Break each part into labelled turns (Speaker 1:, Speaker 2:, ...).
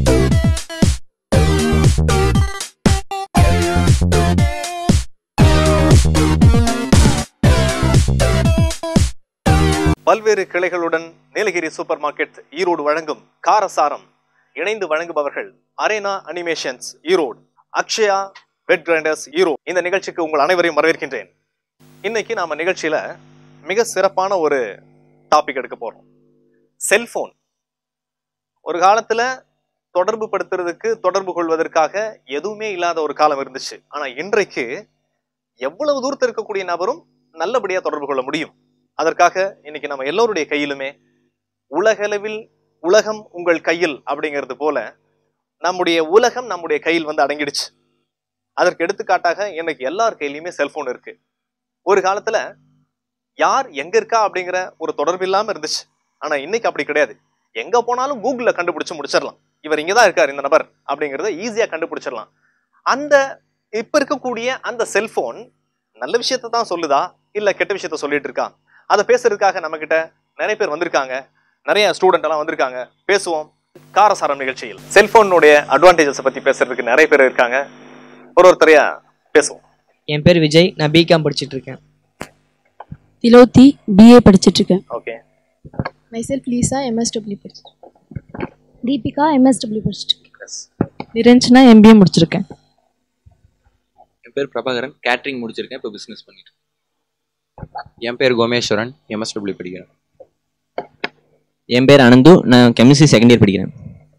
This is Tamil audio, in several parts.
Speaker 1: பல்வேறு கிளைகளுடன் நீலகிரி சூப்பர் மார்க்கெட் ஈரோடு வழங்கும் காரசாரம் இணைந்து வழங்குபவர்கள் arena animations Erode Akshaya wet grinders Erode இந்த நிகழ்ச்சிக்கு உங்கள் அனைவரையும் வரவேற்கின்றேன் இன்னைக்கு நாம நிகழ்ச்சியில மிக சிறப்பான ஒரு டாபிக் எடுக்க போறோம் செல்போன் ஒரு காலத்துல தொடர்பு படுத்துறதுக்கு தொடர்பு கொள்வதற்காக எதுவுமே இல்லாத ஒரு காலம் இருந்துச்சு ஆனா இன்றைக்கு எவ்வளவு தூரத்தில் இருக்கக்கூடிய நபரும் நல்லபடியா தொடர்பு கொள்ள முடியும் அதற்காக இன்னைக்கு நம்ம எல்லோருடைய கையிலுமே உலகளவில் உலகம் உங்கள் கையில் அப்படிங்கிறது போல நம்முடைய உலகம் நம்முடைய கையில் வந்து அடங்கிடுச்சு அதற்கு எடுத்துக்காட்டாக இன்னைக்கு எல்லார் கையிலயுமே செல்போன் இருக்கு ஒரு காலத்துல யார் எங்க இருக்கா அப்படிங்கிற ஒரு தொடர்பு இல்லாம இருந்துச்சு ஆனா இன்னைக்கு அப்படி கிடையாது எங்க போனாலும் கூகுள்ல கண்டுபிடிச்சு முடிச்சிடலாம் இவர் இங்கதான் இருக்கார் இந்த நபர் அப்படிங்கறத ஈஸியா கண்டுபிடிச்சிடலாம் அந்த இப்ப இருக்கக்கூடிய அந்த செல்போன் நல்ல விஷயத்தை தான் சொல்லுதா இல்ல கெட்ட விஷயத்த சொல்லிட்டு இருக்கா அதை பேசுறதுக்காக நம்ம கிட்ட நிறைய பேர் வந்திருக்காங்க நிறைய ஸ்டூடெண்ட் எல்லாம் வந்திருக்காங்க பேசுவோம் காரசாரம் நிகழ்ச்சியில் செல்போனுடைய அட்வான்டேஜஸ் பத்தி பேசுறதுக்கு நிறைய பேர் இருக்காங்க ஒரு ஒருத்தரையா பேசுவோம்
Speaker 2: என் பேர் விஜய் நான் பிகாம் படிச்சுட்டு இருக்கேன்
Speaker 3: திலோத்தி பிஏ படிச்சிட்டு இருக்கேன்
Speaker 1: ஓகே
Speaker 4: மைசெல்ஃப் லீசா எம்எஸ்டபிள்யூ படிச்சிட்டு தீபிகா எம்எஸ்டபிள்யூ படிச்சிட்டு
Speaker 3: நிரஞ்சனா எம்பிஏ முடிச்சிருக்கேன்
Speaker 5: என் பேர் பிரபாகரன் கேட்ரிங் முடிச்சிருக்கேன் இப்போ பிஸ்னஸ் பண்ணிட்டு இருக்கேன். என் பேர் கோமேஸ்வரன் எம்எஸ்டபிள்யூ படிக்கிறேன்
Speaker 2: என் பேர் அனந்து நான் கெமிஸ்ட்ரி செகண்ட் இயர் படிக்கிறேன்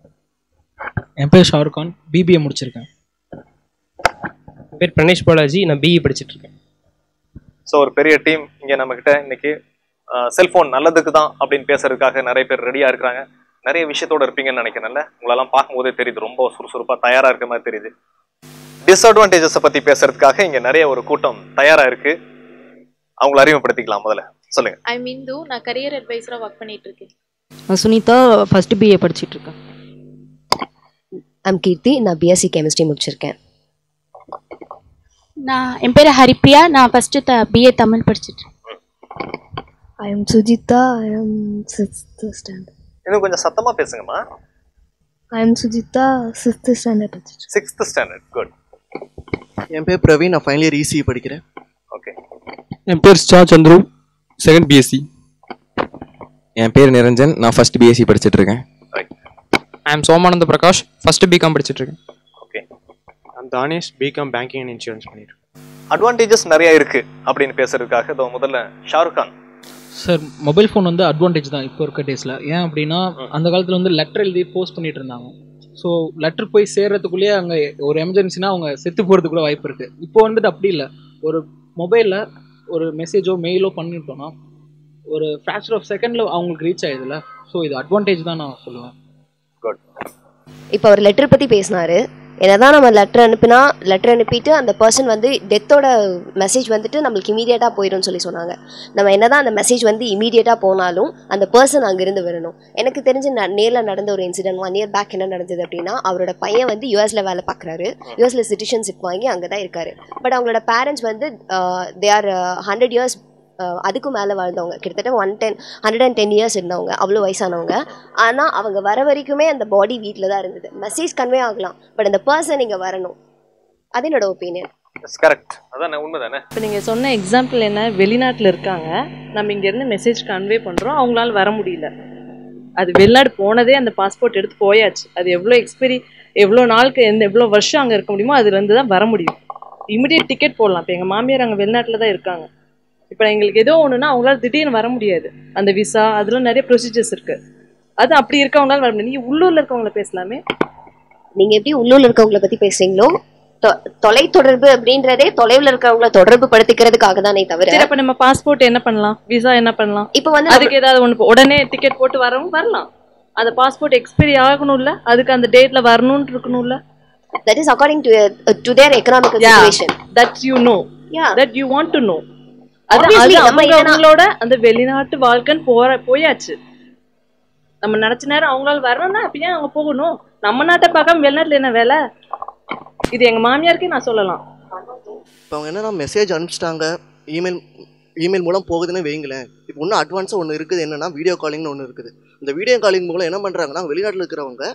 Speaker 6: என் பேர் ஷாருக் கான் பிபிஏ முடிச்சிருக்கேன் என் பேர் பிரணேஷ் பாலாஜி நான் பிஇ படிச்சிட்டு இருக்கேன்
Speaker 1: ஸோ ஒரு பெரிய டீம் இங்க நம்ம கிட்ட இன்னைக்கு செல்போன் நல்லதுக்கு தான் அப்படின்னு பேசுறதுக்காக நிறைய பேர் ரெடியா இருக்கிறாங்க நிறைய விஷயத்தோட இருப்பீங்கன்னு நினைக்கிறேன்ல உங்களெல்லாம் பார்க்கும்போதே தெரியுது ரொம்ப சுறுசுறுப்பா தயாரா இருக்க மாதிரி தெரியுது டிஸ்அட்வான்டேஜஸை பத்தி பேசுறதுக்காக இங்க நிறைய ஒரு கூட்டம் தயாரா இருக்கு அவங்கள அறிமுகப்படுத்திக்கலாம் முதல்ல சொல்லுங்க
Speaker 4: ஐ இந்து நான் கரியர் அட்வைசரா ஒர்க் பண்ணிட்டு இருக்கேன்
Speaker 3: சுனிதா ஃபர்ஸ்ட் பிஏ படிச்சிட்டு இருக்கேன்
Speaker 7: ஐம் கீர்த்தி நான் பிஎஸ்சி கெமிஸ்ட்ரி முடிச்சிருக்கேன்
Speaker 4: நான் என் பேர் ஹரிப்ரியா நான் ஃபர்ஸ்ட் த பிஏ தமிழ் படிச்சிட்டு
Speaker 7: I am Sujitha I am sixth standard
Speaker 1: இன்னும் கொஞ்சம் சத்தமா பேசுங்கம்மா
Speaker 7: I am Sujitha sixth standard படிச்சிட்டு
Speaker 1: சிக்ஸ்த் ஸ்டாண்டர்ட் குட்
Speaker 8: என் பேர் பிரவீன் நான் ஃபைனல் இயர் இசிஇ படிக்கிறேன்
Speaker 1: ஓகே
Speaker 6: என் பேர் ஸ்டா சந்துரு செகண்ட் பிஎஸ்சி
Speaker 5: என் பேர் நிரஞ்சன் நான் ஃபர்ஸ்ட் பிஎஸ்சி படிச்சிட்டு இருக்கேன்
Speaker 6: I am Somananda Prakash first BCom படிச்சிட்டு இருக்கேன்
Speaker 1: okay
Speaker 6: I'm Dhanesh BCom banking and insurance பண்ணிட்டு
Speaker 1: அட்வான்டேஜஸ் நிறைய இருக்கு அப்படின்னு பேசுறதுக்காக இதோ முதல்ல Shahrukh Khan
Speaker 6: sir mobile phone வந்து அட்வான்டேஜ் தான் இப்போ இருக்க டேஸில் ஏன் அப்படின்னா அந்த காலத்தில் வந்து லெட்டர் எழுதி போஸ்ட் பண்ணிட்டு இருந்தாங்க ஸோ லெட்டர் போய் சேர்றதுக்குள்ளேயே அங்கே ஒரு எமர்ஜென்சினா அவங்க செத்து போகிறதுக்கு கூட வாய்ப்பு இருக்குது இப்போ வந்துட்டு அப்படி இல்லை ஒரு மொபைலில் ஒரு மெசேஜோ மெயிலோ பண்ணிட்டோம்னா ஒரு ஃப்ராக்சர் ஆஃப் செகண்டில் அவங்களுக்கு ரீச் ஆயிடுதுல ஸோ இது அட்வான்டேஜ் தான் நான் சொல்லுவேன்
Speaker 7: இப்போ அவர் லெட்டர் பற்றி பேசினாரு என்னதான் நம்ம லெட்டர் அனுப்பினா லெட்டர் அனுப்பிட்டு அந்த பர்சன் வந்து டெத்தோட மெசேஜ் வந்துட்டு நம்மளுக்கு இமீடியட்டாக போயிடும்னு சொல்லி சொன்னாங்க நம்ம என்னதான் அந்த மெசேஜ் வந்து இமீடியட்டாக போனாலும் அந்த பர்சன் அங்கேருந்து வரணும் எனக்கு தெரிஞ்சு ந- நேர்ல நடந்த ஒரு இன்சிடென்ட் ஒன் இயர் பேக் என்ன நடந்தது அப்படின்னா அவரோட பையன் வந்து யூஎஸ்ல வேலை பார்க்குறாரு யூஎஸ்ல சிட்டிசன்ஷிப் வாங்கி அங்கே தான் இருக்காரு பட் அவங்களோட பேரண்ட்ஸ் வந்து தே ஆர் ஹண்ட்ரட் இயர்ஸ் அதுக்கும் மேலே வாழ்ந்தவங்க கிட்டத்தட்ட one ten hundred and ten years இருந்தவங்க அவ்வளோ வயசானவங்க ஆனால் அவங்க வர வரைக்குமே அந்த பாடி வீட்டில் தான் இருந்தது மெசேஜ் கன்வே ஆகலாம் பட் அந்த பர்சன் இங்கே வரணும் அது என்னோட ஒப்பீனியன்
Speaker 1: கரெக்ட் அதான் உண்மைதானே
Speaker 3: இப்போ நீங்கள் சொன்ன எக்ஸாம்பிள் என்ன வெளிநாட்டில் இருக்காங்க நம்ம இங்கேருந்து மெசேஜ் கன்வே பண்ணுறோம் அவங்களால வர முடியல அது வெளிநாடு போனதே அந்த பாஸ்போர்ட் எடுத்து போயாச்சு அது எவ்வளோ எக்ஸ்பெரி எவ்வளோ நாளுக்கு எந்த எவ்வளோ வருஷம் அங்கே இருக்க முடியுமோ அதுலேருந்து தான் வர முடியும் இமிடியேட் டிக்கெட் போடலாம் இப்போ எங்கள் மாமியார் அங்கே வெளிநாட்டில் தான் இருக்காங்க இப்போ எங்களுக்கு ஏதோ ஒன்றுனா அவங்களால திடீர்னு வர முடியாது அந்த விசா அதெல்லாம் நிறைய ப்ரொசீஜர்ஸ் இருக்கு அது அப்படி இருக்கவங்களால வர முடியும் நீங்கள் உள்ளூரில் இருக்கவங்கள பேசலாமே
Speaker 7: நீங்கள் எப்படி உள்ளூரில் இருக்கவங்கள பற்றி பேசுறீங்களோ தொ- தொலைத்தொடர்பு அப்படின்றதே தொலைவில் இருக்கவங்கள தொடர்பு படுத்திக்கிறதுக்காக தானே தவிர
Speaker 3: சரி அப்போ நம்ம பாஸ்போர்ட் என்ன பண்ணலாம் விசா என்ன பண்ணலாம்
Speaker 7: இப்போ வந்து
Speaker 3: அதுக்கு ஏதாவது ஒன்று உடனே டிக்கெட் போட்டு வரவும் வரலாம் அந்த பாஸ்போர்ட் எக்ஸ்பைரி ஆகணும்ல அதுக்கு அந்த டேட்ல வரணும்னு இருக்கணும்ல
Speaker 7: that is according to to their economical
Speaker 3: Yeah.
Speaker 7: Situation
Speaker 3: that you know
Speaker 7: yeah
Speaker 3: that you want to know அது
Speaker 7: Obviously,
Speaker 3: அது
Speaker 7: நம்ம
Speaker 3: அவங்க
Speaker 7: இதனா-
Speaker 3: அவங்களோட அந்த வெளிநாட்டு வாழ்க்கைன்னு போற போயாச்சு நம்ம நினைச்ச நேரம் அவங்களால வரணும்னா அப்ப ஏன் அவங்க போகணும் நம்ம நாட்டை பார்க்காம வெளிநாட்டுல என்ன வேலை இது எங்க மாமியாருக்கே நான் சொல்லலாம்
Speaker 8: இப்போ அவங்க என்னன்னா மெசேஜ் அனுப்பிச்சிட்டாங்க இமெயில் இமெயில் மூலம் போகுதுன்னு வைங்களேன் இப்போ இன்னும் அட்வான்ஸாக ஒன்று இருக்குது என்னன்னா வீடியோ காலிங்னு ஒன்று இருக்குது இந்த வீடியோ காலிங் மூலம் என்ன பண்ணுறாங்கன்னா வெளிநாட்டில் இருக்கிறவங்க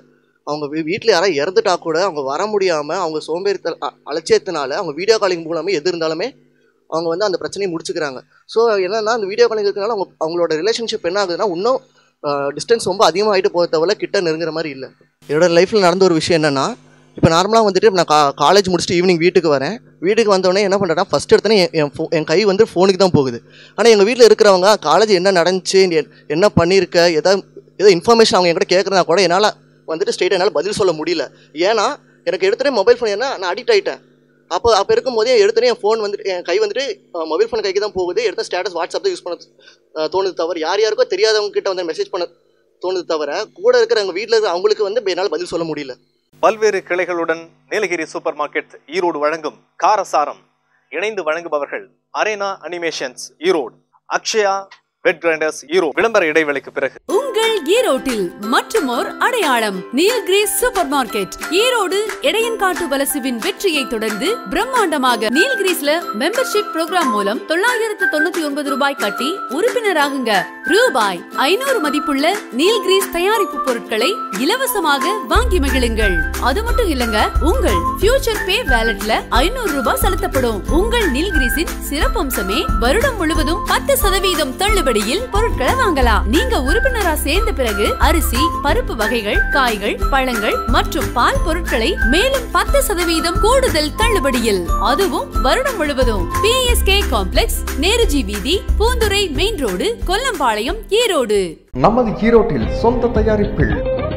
Speaker 8: அவங்க வீட்டில் யாராவது இறந்துட்டா கூட அவங்க வர முடியாமல் அவங்க சோம்பேறித்த அ- அலட்சியத்தினால அவங்க வீடியோ காலிங் மூலமே எது இருந்தாலுமே அவங்க வந்து அந்த பிரச்சனையை முடிச்சுக்கிறாங்க ஸோ என்னன்னா அந்த வீடியோ காலிங் இருக்கனால அவங்க அவங்களோட ரிலேஷன்ஷிப் என்ன ஆகுதுன்னா இன்னும் டிஸ்டன்ஸ் ரொம்ப அதிகமாகிட்டு போக தவிர கிட்ட நெருங்குற மாதிரி இல்லை என்னோட லைஃப்பில் நடந்த ஒரு விஷயம் என்னென்னா இப்போ நார்மலாக வந்துட்டு நான் கா காலேஜ் முடிச்சுட்டு ஈவினிங் வீட்டுக்கு வரேன் வீட்டுக்கு வந்தோடனே என்ன பண்ணுறேன்னா ஃபஸ்ட் எடுத்தோடனே என் என் phone- என் கை வந்து ஃபோனுக்கு தான் போகுது ஆனால் எங்கள் வீட்டில் இருக்கிறவங்க காலேஜ் என்ன நடந்துச்சு நீ என்ன பண்ணியிருக்க ஏதாவது ஏதோ இன்ஃபர்மேஷன் அவங்க என்கிட்ட கேட்குறதா கூட என்னால் வந்துட்டு ஸ்ட்ரெயிட் என்னால் பதில் சொல்ல முடியல ஏன்னா எனக்கு எடுத்தோடனே மொபைல் ஃபோன் என்ன நான் அடிக்ட் ஆகிட்டேன் அப்போ அப்போ இருக்கும்போதே எடுத்தோடனே என் ஃபோன் வந்துட்டு என் கை வந்துட்டு மொபைல் ஃபோன் கைக்கு தான் போகுது எடுத்த ஸ்டேட்டஸ் வாட்ஸ்அப் தான் யூஸ் பண்ண அஹ், தோணுது தவிர யார் யாருக்கோ தெரியாதவங்க கிட்ட வந்து மெசேஜ் பண்ண தோணுது தவிர கூட இருக்கிற எங்கள் வீட்டில் இருக்கிற அவங்களுக்கு வந்து என்னால் பதில் சொல்ல முடியல
Speaker 1: பல்வேறு கிளைகளுடன் நீலகிரி சூப்பர் மார்க்கெட் ஈரோடு வழங்கும் காரசாரம் இணைந்து வழங்குபவர்கள் arena animations Erode Akshaya wet grinders Erode விளம்பர இடைவேளைக்கு பிறகு
Speaker 9: உங்கள் ஈரோட்டில் மற்றுமோர் அடையாளம் நீல்கிரீஸ் சூப்பர் மார்க்கெட் ஈரோடு இடையன்காட்டு வலசுவின் வெற்றியை தொடர்ந்து பிரம்மாண்டமாக நீல்கிரீஸ்ல மெம்பர்ஷிப் ப்ரோக்ராம் மூலம் தொள்ளாயிரத்து தொண்ணூத்தி ஒன்பது ரூபாய் கட்டி உறுப்பினராகுங்க ரூபாய் ஐநூறு மதிப்புள்ள நீல்கிரீஸ் தயாரிப்பு பொருட்களை இலவசமாக வாங்கி மகிழுங்கள் அது மட்டும் இல்லங்க உங்கள் ஃபியூச்சர் பே வேலட்ல ஐநூறு ரூபாய் செலுத்தப்படும் உங்கள் நீல்கிரீஸின் சிறப்பம்சமே வருடம் முழுவதும் பத்து சதவீதம் தள்ளுபடியில் பொருட்களை வாங்கலாம் நீங்க உறுப்பினரா சேர்ந்த பிறகு அரிசி பருப்பு வகைகள் காய்கள் பழங்கள் மற்றும் பால் பொருட்களை மேலும் பத்து சதவீதம் கூடுதல் தள்ளுபடியில் அதுவும் வருடம் முழுவதும் பிஎஸ்கே காம்ப்ளெக்ஸ் நேருஜி வீதி பூந்துரை மெயின் ரோடு கொல்லம்பாளையம் ஈரோடு
Speaker 10: நமது ஈரோட்டில் சொந்த தயாரிப்பில்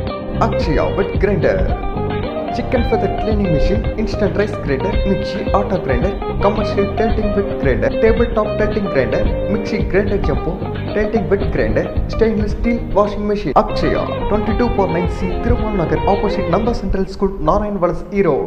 Speaker 10: Akshaya wet grinder chicken feather cleaning machine instant rice grinder mixie auto grinder commercial tilting wet grinder table top tilting grinder mixie grinder jumbo tilting wet grinder stainless steel washing machine Akshaya twenty two four nine C Thirumal Nagar opposite Nanda central school Narayan Valas Erode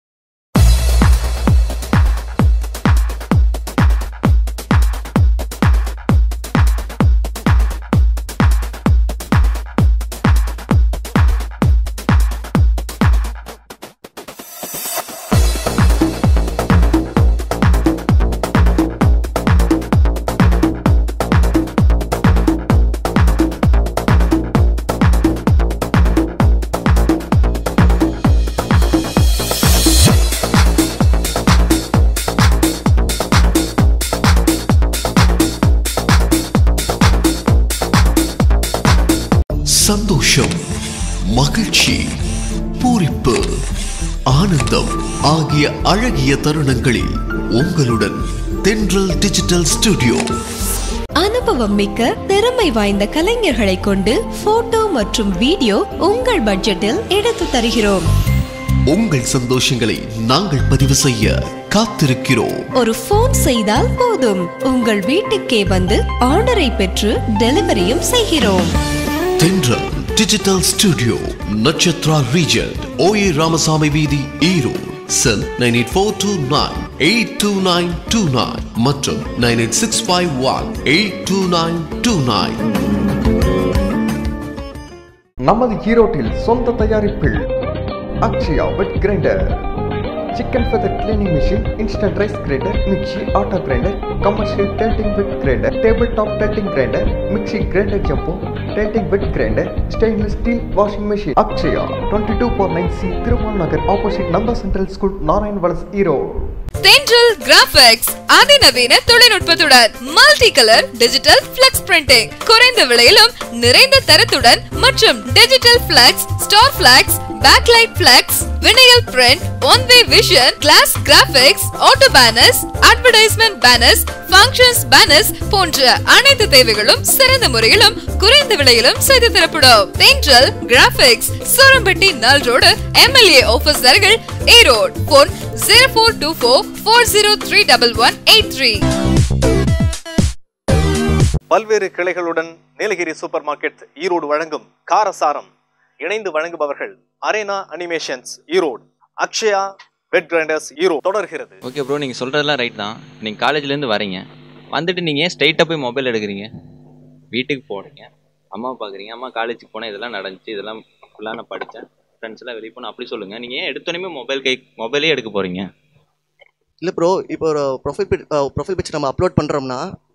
Speaker 11: சந்தோஷம் மகிழ்ச்சி பூரிப்பு ஆனந்தம் ஆகிய அழகிய தருணங்களில் உங்களுடன் தென்றல் டிஜிட்டல் ஸ்டுடியோ
Speaker 12: அனுபவம் மிக்க திறமை வாய்ந்த கலைஞர்களை கொண்டு போட்டோ மற்றும் வீடியோ உங்கள் பட்ஜெட்டில் எடுத்து தருகிறோம்
Speaker 11: உங்கள் சந்தோஷங்களை நாங்கள் பதிவு செய்ய காத்திருக்கிறோம்
Speaker 12: ஒரு போன் செய்தால் போதும் உங்கள் வீட்டுக்கே வந்து ஆர்டரை பெற்று டெலிவரியும் செய்கிறோம்
Speaker 11: Thendral digital studio Natchathra region OA Ramasamy வீதி Erode cell nine eight four two nine eight two nine two nine மற்றும் nine eight six five one eight two nine two nine
Speaker 10: நமது ஈரோட்டில் சொந்த தயாரிப்பில் Akshaya wet grinder chicken feather cleaning machine instant rice grinder mixie auto grinder commercial tilting wet grinder table top tilting grinder mixie grinder jumbo tilting wet grinder stainless steel washing machine Akshaya twenty two four nine C Thirumal Nagar opposite Nanda central school Narayan Valas Erode
Speaker 13: Thendral graphics அதிநவீன தொழில்நுட்பத்துடன் multi colour digital flex printing குறைந்த விலையிலும் நிறைந்த தரத்துடன் மற்றும் digital flex star flex backlight flex vinyl print one way vision glass graphics auto banners advertisement banners functions banners போன்ற அனைத்து தேவைகளும் சிறந்த முறையிலும் குறைந்த விலையிலும் செய்து தரப்படும் தென்றல் கிராபிக்ஸ் சோரம்பட்டி நல் ரோடு எம்எல்ஏ ஆபீஸ் அருகில் Erode phone zero four two four four zero three double one eight three
Speaker 1: பல்வேறு கிளைகளுடன் நீலகிரி சூப்பர் மார்க்கெட் ஈரோடு வழங்கும் காரசாரம் இணைந்து வழங்குபவர்கள் arena animations Erode Akshaya wet grinders Erode தொடர்கிறது
Speaker 5: ஓகே ப்ரோ நீங்கள் சொல்கிறதெல்லாம் ரைட் தான் நீங்கள் காலேஜ்லேருந்து வரீங்க வந்துட்டு நீங்கள் ஏன் ஸ்ட்ரைட்டாக போய் மொபைல் எடுக்கிறீங்க வீட்டுக்கு போகிறீங்க அம்மா பார்க்குறீங்க அம்மா காலேஜுக்கு போனேன் இதெல்லாம் நடந்துச்சு இதெல்லாம் ஃபுல்லாக நான் படித்தேன் ஃப்ரெண்ட்ஸ் எல்லாம் வெளியே போனேன் அப்படி சொல்லுங்கள் நீங்கள் ஏன் எடுத்தோடனே மொபைல் கை மொபைலே எடுக்க போகிறீங்க
Speaker 8: இல்லை ப்ரோ இப்போ ஒரு ப்ரொஃபைல் பிக் ப்ரொஃபைல் பிக்சர் நம்ம அப்லோட் பண்ணுறோம்னா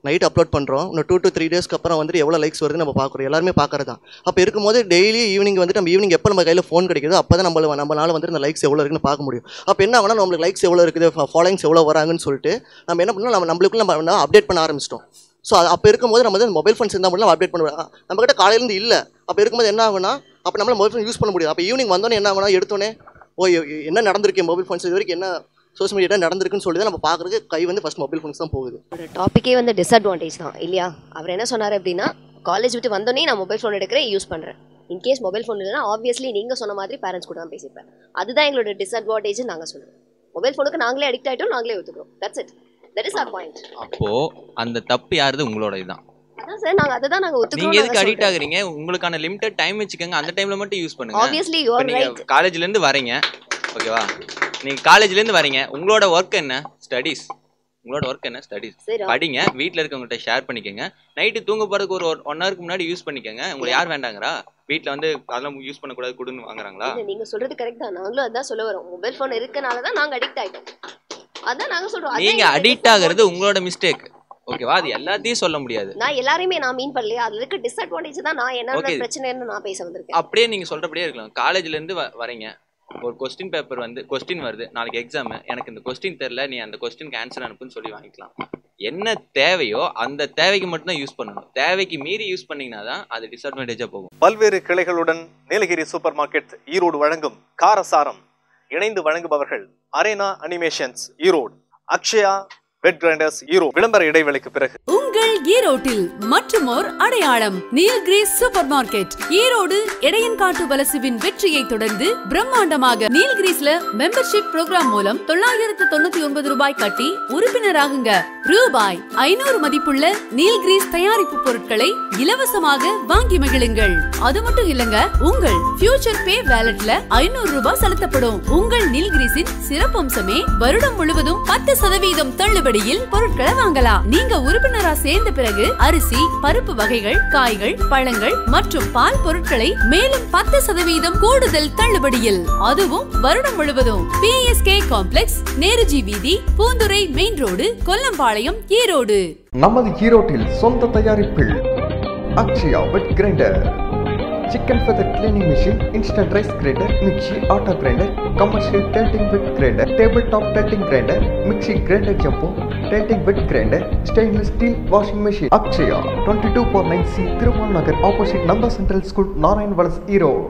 Speaker 8: நைட் அப்லோட் பண்ணுறோம் இன்னும் டூ டு த்ரீ டேஸ்க்கு அப்புறம் வந்துட்டு எவ்வளோ லைக்ஸ் வருது நம்ம பார்க்குறோம் எல்லாருமே பார்க்குறது தான் அப்போ இருக்கும்போது டெய்லி ஈவினிங் வந்துட்டு நம்ம ஈவினிங் எப்போ நம்ம கையில் ஃபோன் கிடைக்குதோ அப்போ தான் நம்ம நம்மளால வந்துட்டு இந்த லைக்ஸ் எவ்வளோ இருக்குன்னு பார்க்க முடியும் அப்போ என்ன ஆகுனா நம்மளுக்கு லைக்ஸ் எவ்வளோ இருக்குது ஃபாலோயிங்ஸ் எவ்வளோ வராங்கன்னு சொல்லிட்டு நம்ம என்ன பண்ணோம் நம்ம நம்மளுக்குள்ள நம்ம அப்டேட் பண்ண ஆரம்பிச்சிட்டோம் ஸோ அப்போ இருக்கும்போது நம்ம வந்து மொபைல் ஃபோன்ஸ் இருந்தால் மட்டும் அப்டேட் பண்ணுவோம் நம்ம கிட்ட காலையிலேருந்து இல்லை அப்போ இருக்கும்போது என்ன ஆகுனா அப்போ நம்மளால மொபைல் ஃபோன் யூஸ் பண்ண முடியாது அப்போ ஈவினிங் வந்தோன்னே என்ன ஆகுனா எடுத்தோன்னே ஓ எ- எ- என்ன நடந்திருக்கு மொபைல் ஃபோன்ஸ் இது வரைக்கும் என்ன சோஷியல் மீடியா நடந்திருக்குன்னு சொல்லி தான் நம்ம பார்க்குறதுக்கு கை வந்து ஃபஸ்ட் மொபைல் ஃபோன்ஸ் தான் போகுது
Speaker 7: ஒரு டாப்பிக்கே வந்து டிஸ்அட்வான்டேஜ் தான் இல்லையா அவர் என்ன சொன்னார் அப்படின்னா காலேஜ் விட்டு வந்தோடனே நான் மொபைல் ஃபோன் எடுக்கிறேன் யூஸ் பண்ணுறேன் இன்கேஸ் மொபைல் ஃபோன் இல்லைனா ஆப்வியஸ்லி நீங்கள் சொன்ன மாதிரி பேரண்ட்ஸ் கூட தான் பேசிப்பேன் அதுதான் எங்களோட டிஸ்அட்வான்டேஜ் நாங்கள் சொல்லுவோம் மொபைல் ஃபோனுக்கு நாங்களே அடிக்ட் ஆகிட்டோம் நாங்களே ஒத்துக்கிறோம் that's it that is our point
Speaker 5: அப்போ அந்த தப்பு யாருது உங்களோட இதுதான்
Speaker 7: அதான் சார் நாங்கள் அதை தான் நாங்கள்
Speaker 5: நீங்க எதுக்கு
Speaker 7: ஒத்துக்கிறோம்
Speaker 5: அடிக்ட் ஆகுறீங்க உங்களுக்கான லிமிடெட் டைம் வச்சுக்கோங்க அந்த டைம்ல மட்டும் யூஸ் பண்ணுங்க
Speaker 7: Obviously, you are
Speaker 5: இப்ப நீங்க
Speaker 7: right.
Speaker 5: காலேஜ்ல இருந்து வரீங்க ஓகேவா நீங்க காலேஜ்ல இருந்து வரீங்க உங்களோட ஒர்க் என்ன ஸ்டடீஸ் உங்களோட ஒர்க் என்ன ஸ்டடீஸ்
Speaker 7: சரி.
Speaker 5: படிங்க வீட்ல இருக்கவங்ககிட்ட ஷேர் பண்ணிக்கோங்க நைட்டு தூங்க போறதுக்கு ஒரு ஒன் ஹவருக்கு முன்னாடி யூஸ் பண்ணிக்கோங்க உங்களை யார் வேண்டாங்கிறா வீட்ல வந்து அதெல்லாம் யூஸ் பண்ணக்கூடாது கொடுன்னு வாங்குறாங்களா
Speaker 7: இல்லை நீங்கள் சொல்கிறது கரெக்ட் தான் நாங்களும் அதான் சொல்ல வரோம் மொபைல் ஃபோன் இருக்கனால தான் நாங்கள் அடிக்ட் ஆகிட்டோம் அதான் நாங்கள் சொல்கிறோம்
Speaker 5: நீங்க அடிக்ட் ஆகுறது உங்களோட மிஸ்டேக் ஓகேவா அது எல்லாத்தையும் சொல்ல முடியாது
Speaker 7: நான் எல்லாரையுமே நான் மீன் பண்ணலையா அதுல இருக்க டிஸ்அட்வான்டேஜ் தான் நான் என்னோட
Speaker 5: Okay.
Speaker 7: பிரச்சனைன்னு நான் பேச வந்திருக்கேன்
Speaker 5: அப்படியே நீங்க சொல்றபடியே இருக்கலாம் காலேஜ்ல இருந்து வ- வரீங்க ஒரு கொஸ்டின் பேப்பர் வந்து கொஸ்டின் வருது நாளைக்கு எக்ஸாம் எனக்கு இந்த கொஸ்டின் தெரியல நீ அந்த கொஸ்டினுக்கு ஆன்சர் அனுப்புன்னு சொல்லி வாங்கிக்கலாம் என்ன தேவையோ அந்த தேவைக்கு மட்டும் தான் யூஸ் பண்ணணும் தேவைக்கு மீறி யூஸ் பண்ணீங்கன்னா தான் அது டிஸ்அட்வான்டேஜா போகும்
Speaker 1: பல்வேறு கிளைகளுடன் நீலகிரி சூப்பர் மார்க்கெட் ஈரோடு வழங்கும் காரசாரம் இணைந்து வழங்குபவர்கள் arena animations Erode Akshaya wet grinders Erode விளம்பர இடைவெளிக்கு பிறகு
Speaker 9: உங்கள் ஈரோட்டில் மற்றுமோர் அடையாளம் நீல்கிரிஸ் சூப்பர் மார்க்கெட் ஈரோடு எடையன்காட்டு வலசுவின் வெற்றியை தொடர்ந்து பிரம்மாண்டமாக நீல்கிரிஸ்ல மெம்பர்ஷிப் ப்ரோக்ராம் மூலம் தொள்ளாயிரத்து தொண்ணூத்தி ஒன்பது ரூபாய் கட்டி உறுப்பினராகுங்க ரூபாய் ஐநூறு மதிப்புள்ள நீல்கிரிஸ் தயாரிப்பு பொருட்களை இலவசமாக வாங்கி மகிழுங்கள் அது மட்டும் இல்லங்க உங்கள் ஃபியூச்சர் பே வேலட்ல ஐநூறு ரூபாய் செலுத்தப்படும் உங்கள் நீல்கிரிஸின் சிறப்பம்சமே வருடம் முழுவதும் பத்து சதவீதம் தள்ளுபடியில் பொருட்களை வாங்கலாம் நீங்க உறுப்பினரா சேர்ந்த பிறகு அரிசி பருப்பு வகைகள் காய்கள் பழங்கள் மற்றும் பால் பொருட்களை மேலும் பத்து சதவீதம் கூடுதல் தள்ளுபடியில் அதுவும் வருடம் முழுவதும் பிஎஸ்கே காம்ப்ளெக்ஸ் நேருஜி வீதி பூந்துரை மெயின் ரோடு கொல்லம்பாளையம் ஈரோடு
Speaker 10: நமது ஈரோட்டில் சொந்த தயாரிப்பில் Akshaya wet grinder chicken feather cleaning machine instant rice grinder mixie auto grinder commercial tilting wet grinder table top tilting grinder mixie grinder jumbo tilting wet grinder stainless steel washing machine Akshaya twenty two four nine C Thirumal Nagar opposite number central school Narayan Valas Erode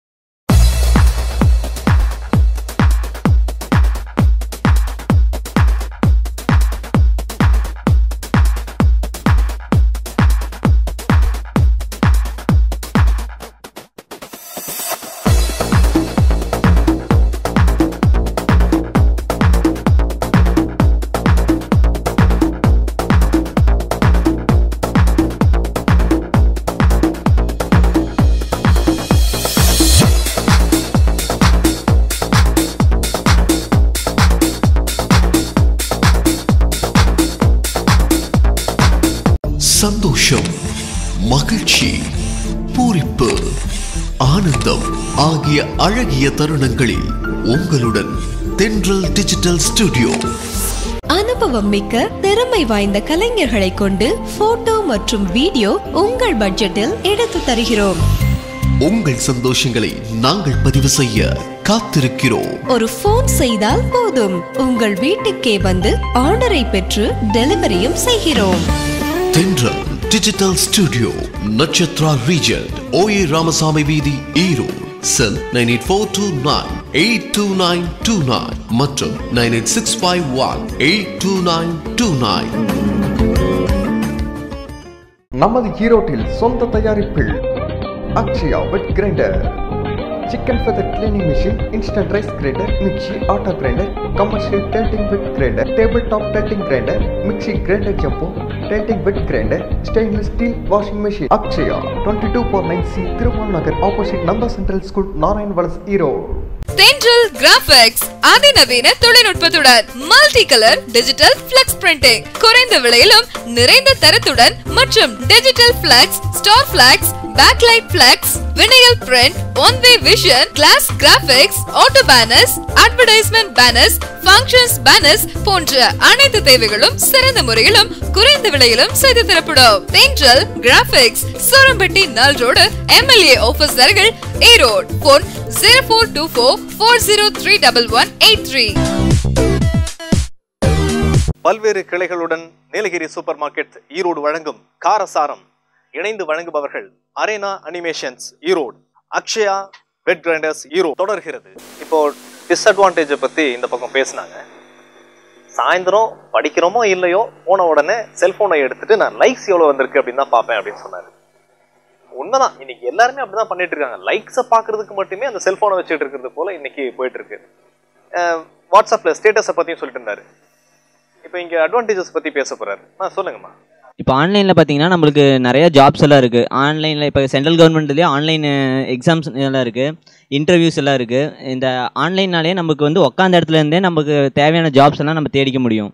Speaker 11: சந்தோஷம் மகிழ்ச்சி பூரிப்பு ஆனந்தம் ஆகிய அழகிய தருணங்களில் உங்களுடன் தென்றல் டிஜிட்டல் ஸ்டுடியோ
Speaker 12: அனுபவம் மிக்க திறமை வாய்ந்த கலைஞர்களை கொண்டு போட்டோ மற்றும் வீடியோ உங்கள் பட்ஜெட்டில் எடுத்து தருகிறோம்
Speaker 11: உங்கள் சந்தோஷங்களை நாங்கள் பதிவு செய்ய காத்திருக்கிறோம்
Speaker 12: ஒரு போன் செய்தால் போதும் உங்கள் வீட்டுக்கே வந்து ஆர்டரை பெற்று டெலிவரியும் செய்கிறோம்
Speaker 11: Thendral digital studio Natchathra region OA Ramasamy வீதி Erode cell nine eight four two nine eight two nine two nine மற்றும் nine eight six five one eight two nine two nine
Speaker 10: நமது ஈரோட்டில் சொந்த தயாரிப்பில் Akshaya wet grinder chicken feather cleaning machine instant rice grinder mixie auto grinder commercial tilting wet grinder table top tilting grinder mixie grinder jumbo tilting wet grinder stainless steel washing machine Akshaya twenty two four nine C Thirumal Nagar opposite number central school Narayan Valas Erode
Speaker 13: Thendral graphics அதிநவீன தொழில்நுட்பத்துடன் multi colour digital flex printing குறைந்த விலையிலும் நிறைந்த தரத்துடன் மற்றும் digital flex star flex backlight flex vinyl print one way vision glass graphics auto banners advertisement banners functions banners போன்ற அனைத்து தேவைகளும் சிறந்த முறையிலும் குறைந்த விலையிலும் செய்து தரப்படும் தென்றல் கிராபிக்ஸ் சூரம்பட்டி நல் ரோடு எம்எல்ஏ ஆபீஸ் அருகில் Erode phone zero four two four four zero three double one eight three
Speaker 1: பல்வேறு கிளைகளுடன் நீலகிரி சூப்பர் மார்க்கெட் ஈரோடு வழங்கும் காரசாரம் இணைந்து வழங்குபவர்கள் arena animations Erode Akshaya wet grinders Erode தொடர்கிறது இப்போ டிஸ்அட்வான்டேஜை பத்தி இந்த பக்கம் பேசினாங்க சாயந்தரம் படிக்கிறோமோ இல்லையோ போன உடனே செல்போனை எடுத்துட்டு நான் லைக்ஸ் எவ்வளவு வந்திருக்கு அப்படின்னு தான் பார்ப்பேன் அப்படின்னு சொன்னாரு உண்மைதான் இன்னைக்கு எல்லாருமே அப்படிதான் பண்ணிட்டு இருக்காங்க லைக்ஸை பார்க்கறதுக்கு மட்டுமே அந்த செல்போனை வச்சுட்டு இருக்கிறது போல இன்னைக்கு போயிட்டு இருக்கு அஹ் வாட்ஸ்அப்ல ஸ்டேட்டஸை பத்தியும் சொல்லிட்டு இருந்தாரு இப்போ இங்க அட்வான்டேஜஸ் பத்தி பேச போறாரு ஆ சொல்லுங்கம்மா
Speaker 2: இப்போ ஆன்லைனில் பார்த்தீங்கன்னா நம்மளுக்கு நிறைய ஜாப்ஸ் எல்லாம் இருக்குது ஆன்லைனில் இப்போ சென்ட்ரல் கவர்மெண்ட்லேயே ஆன்லைன் எக்ஸாம்ஸ் எல்லாம் இருக்குது இன்டர்வியூஸ் எல்லாம் இருக்குது இந்த ஆன்லைன்னாலே நமக்கு வந்து உட்காந்த இடத்துல இருந்தே நமக்கு தேவையான ஜாப்ஸ் எல்லாம் நம்ம தேடிக்க முடியும்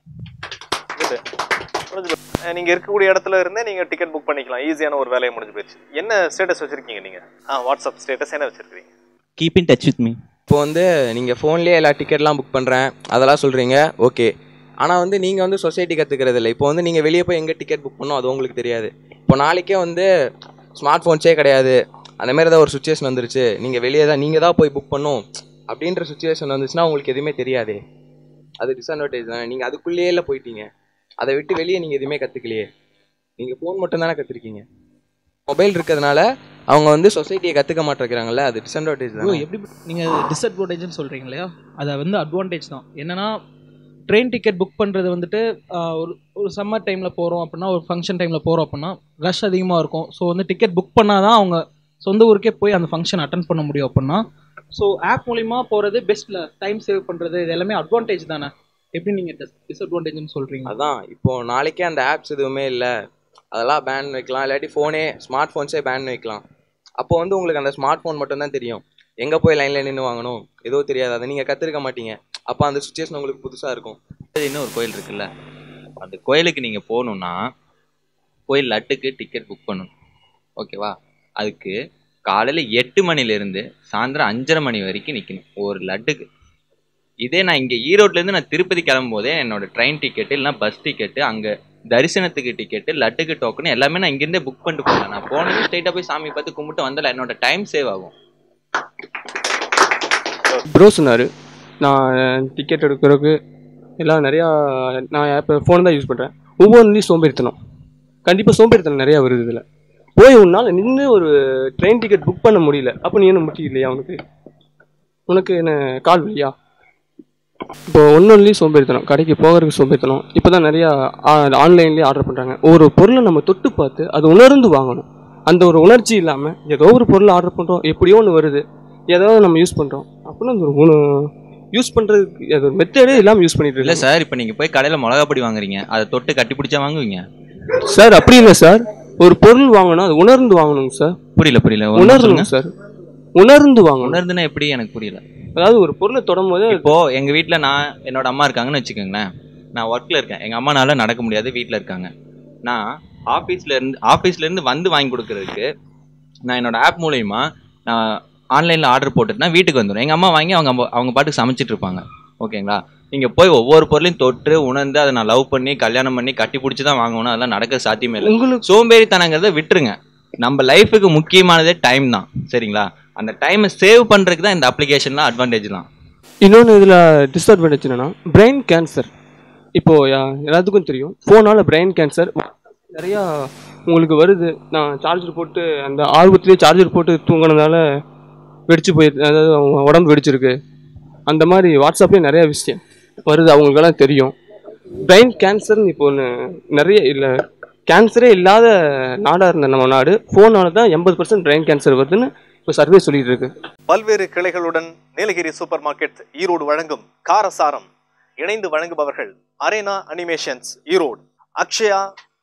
Speaker 1: இது. முடிஞ்சு போச்சு. அஹ் நீங்க இருக்கக்கூடிய இடத்துல இருந்தே நீங்க டிக்கெட் புக் பண்ணிக்கலாம் ஈஸியான ஒரு வேலையை முடிஞ்சு போயிடுச்சு என்ன ஸ்டேட்டஸ் வச்சிருக்கீங்க நீங்க ஆ வாட்ஸ்அப் ஸ்டேட்டஸ் என்ன வச்சிருக்கீங்க
Speaker 2: keep in touch with me
Speaker 14: இப்போ வந்து நீங்கள் ஃபோன்லேயே எல்லா டிக்கெட்லாம் புக் பண்ணுறேன் அதெல்லாம் சொல்கிறீங்க ஓகே ஆனால் வந்து நீங்கள் வந்து சொசைட்டி கற்றுக்கிறது இல்லை இப்போ வந்து நீங்கள் வெளியே போய் எங்கே டிக்கெட் புக் பண்ணோம் அது உங்களுக்கு தெரியாது இப்போ நாளைக்கே வந்து ஸ்மார்ட் ஃபோன்ஸே கிடையாது அந்த மாதிரி ஏதாவது ஒரு சுச்சுவேஷன் வந்துருச்சு நீங்கள் வெளியே தான் நீங்கள் தான் போய் புக் பண்ணும் அப்படின்ற சுச்சுவேஷன் வந்துச்சுன்னா உங்களுக்கு எதுவுமே தெரியாதே அது டிஸ்அட்வான்டேஜ் தானே நீங்கள் அதுக்குள்ளேயே இல்லை போயிட்டீங்க அதை விட்டு வெளியே நீங்கள் எதுவுமே கற்றுக்கலையே நீங்கள் ஃபோன் மட்டும் தானே கற்றுருக்கீங்க மொபைல் இருக்கிறதுனால அவங்க வந்து சொசைட்டியை கற்றுக்க மாட்டேங்கிறாங்கல்ல அது டிஸ்அட்வான்டேஜ்
Speaker 6: ப்ரோ
Speaker 14: தான்
Speaker 6: எப்படி நீங்கள் டிஸ்அட்வான்டேஜ்னு சொல்கிறீங்க இல்லையா அதை வந்து அட்வான்டேஜ் தான் என்னன்னா ட்ரெயின் டிக்கெட் புக் பண்ணுறது வந்துட்டு ஆஹ், ஒரு ஒரு சம்மர் டைமில் போகிறோம் அப்படின்னா ஒரு ஃபங்க்ஷன் டைமில் போகிறோம் அப்படின்னா ரஷ் அதிகமாக இருக்கும் ஸோ வந்து டிக்கெட் புக் பண்ணால் தான் அவங்க சொந்த ஊருக்கே போய் அந்த ஃபங்க்ஷன் அட்டன் பண்ண முடியும் அப்படின்னா ஸோ ஆப் மூலிமா போகிறது பெஸ்ட்டில் டைம் சேவ் பண்ணுறது இது எல்லாமே அட்வான்டேஜ் தானே எப்படி நீங்கள் டிஸ் டிஸ்அட்வான்டேஜ்னு சொல்கிறீங்க
Speaker 14: அதான் இப்போ நாளைக்கே அந்த ஆப்ஸ் எதுவுமே இல்லை அதெல்லாம் பேன் வைக்கலாம் இல்லாட்டி ஃபோனே ஸ்மார்ட் ஃபோன்ஸே பேன் வைக்கலாம் அப்போ வந்து உங்களுக்கு அந்த ஸ்மார்ட் ஃபோன் மட்டும்தான் தெரியும் எங்கே போய் லைனில் நின்று வாங்கணும் ஏதோ தெரியாது அதை நீங்கள் கற்றுருக்க மாட்டீங்க அப்போ அந்த சுச்சுவேஷன் உங்களுக்கு புதுசாக இருக்கும்
Speaker 5: இன்னொரு கோயில் இருக்குல்ல அந்த கோயிலுக்கு நீங்கள் போகணுன்னா கோயில் லட்டுக்கு டிக்கெட் புக் பண்ணணும் ஓகேவா அதுக்கு காலையில் எட்டு மணிலேருந்து சாயந்தரம் அஞ்சரை மணி வரைக்கும் நிற்கணும் ஒரு லட்டுக்கு இதே நான் இங்கே ஈரோட்லேருந்து நான் திருப்பதி கிளம்பும்போதே என்னோட ட்ரெயின் டிக்கெட்டு இல்லைனா பஸ் டிக்கெட்டு அங்கே தரிசனத்துக்கு டிக்கெட்டு லட்டுக்கு டோக்கன் எல்லாமே நான் இங்கேருந்தே புக் பண்ணிட்டு போகலாம் நான் போனது ஸ்ட்ரைட்டாக போய் சாமி பார்த்து கும்பிட்டு வந்தால என்னோட டைம் சேவ் ஆகும்
Speaker 15: ப்ரோ சொன்னார் நான் டிக்கெட் எடுக்கிறதுக்கு எல்லாம் நிறையா நான் இப்போ ஃபோன் தான் யூஸ் பண்ணுறேன் ஒவ்வொன்றுலையும் சோம்பேறித்தனம் கண்டிப்பாக சோம்பேறித்தனம் நிறையா வருது இதில் போய் உன்னால் நின்று ஒரு ட்ரெயின் டிக்கெட் புக் பண்ண முடியல அப்போ நீ என்ன முட்டி இல்லையா உனக்கு உனக்கு என்ன கால் வலியா இப்போ ஒன்னொன்லையும் சோம்பேறித்தனம் கடைக்கு போகிறதுக்கு சோம்பேறித்தனம் இப்போ தான் நிறையா ஆன்லைன்லேயே ஆர்டர் பண்ணுறாங்க ஒரு பொருளை நம்ம தொட்டு பார்த்து அது உணர்ந்து வாங்கணும் அந்த ஒரு உணர்ச்சி இல்லாமல் ஏதோ ஒரு பொருள் ஆர்டர் பண்ணுறோம் எப்படியோ ஒன்று வருது ஏதோ நம்ம யூஸ் பண்ணுறோம் அப்படின்னு அந்த ஒரு யூஸ் பண்ணுறதுக்கு அது ஒரு மெத்தடே இல்லாமல் யூஸ் பண்ணிட்டு
Speaker 5: இல்லை
Speaker 15: இருக்கோம்
Speaker 5: சார் இப்போ நீங்கள் போய் கடையில் மிளகா பொடி வாங்குறீங்க அதை தொட்டு கட்டி பிடிச்சா வாங்குவீங்க
Speaker 15: சார் அப்படி இல்லை சார் ஒரு பொருள் வாங்கணும் அது உணர்ந்து வாங்கணும் சார்
Speaker 5: புரியல புரியல ஒரு
Speaker 15: உணரணும்
Speaker 5: சொல்லுங்க.
Speaker 15: சார் உணர்ந்து வாங்கணும்
Speaker 5: உணர்ந்துன்னா எப்படி எனக்கு புரியல
Speaker 15: அதாவது ஒரு பொருளை தொடும் போது
Speaker 5: இப்போ எங்க வீட்ல நான் என்னோட அம்மா இருக்காங்கன்னு வச்சுக்கோங்களேன் நான் ஒர்க்ல இருக்கேன் எங்க அம்மானால நடக்க முடியாது வீட்ல இருக்காங்க நான் ஆபீஸ்ல இருந்து ஆபீஸ்ல இருந்து வந்து வாங்கி கொடுக்கறதுக்கு நான் என்னோட ஆப் மூலயமா நான் ஆன்லைன்ல ஆர்டர் போட்டுட்டுனா வீட்டுக்கு வந்துடும் எங்க அம்மா வாங்கி அவங்க அம்மா- அவங்க பாட்டுக்கு சமைச்சிட்டு இருப்பாங்க ஓகேங்களா நீங்க போய் ஒவ்வொரு பொருளையும் தொட்டு உணர்ந்து அதை நான் லவ் பண்ணி கல்யாணம் பண்ணி கட்டி பிடிச்சி தான் வாங்கணும் அதெல்லாம் நடக்க சாத்தியமே இல்லை
Speaker 15: உங்களுக்கு
Speaker 5: சோம்பேறித்தனங்கிறத விட்டுருங்க நம்ம லைஃபுக்கு முக்கியமானதே டைம் தான் சரிங்களா அந்த டைமை சேவ் பண்றதுக்கு தான் இந்த அப்ளிகேஷன்லாம் அட்வான்டேஜ் தான்
Speaker 15: இன்னொன்று இதில் டிஸ்அட்வான்டேஜ் என்னன்னா பிரெயின் கேன்சர் இப்போது எல்லாத்துக்கும் தெரியும் ஃபோனால் பிரெயின் கேன்சர் நிறையா உங்களுக்கு வருது நான் சார்ஜர் போட்டு அந்த ஆர்வத்திலே சார்ஜர் போட்டு தூங்கினதால வெடிச்சு போய் அதாவது அவங்க உடம்பு வெடிச்சிருக்கு அந்த மாதிரி வாட்ஸ்அப்லேயே நிறைய விஷயம் வருது அவங்களுக்கெல்லாம் தெரியும் பிரெயின் கேன்சர்னு இப்போ ஒன்று நிறைய இல்லை கேன்சரே இல்லாத நாடாக இருந்த நம்ம நாடு ஃபோனால தான் எண்பது பர்சன்ட் பிரெயின் கேன்சர் வருதுன்னு இப்போ சர்வே சொல்லிட்டு இருக்கு
Speaker 1: பல்வேறு கிளைகளுடன் நீலகிரி சூப்பர் மார்க்கெட் ஈரோடு வழங்கும் காரசாரம் இணைந்து வழங்குபவர்கள் arena animations Erode Akshaya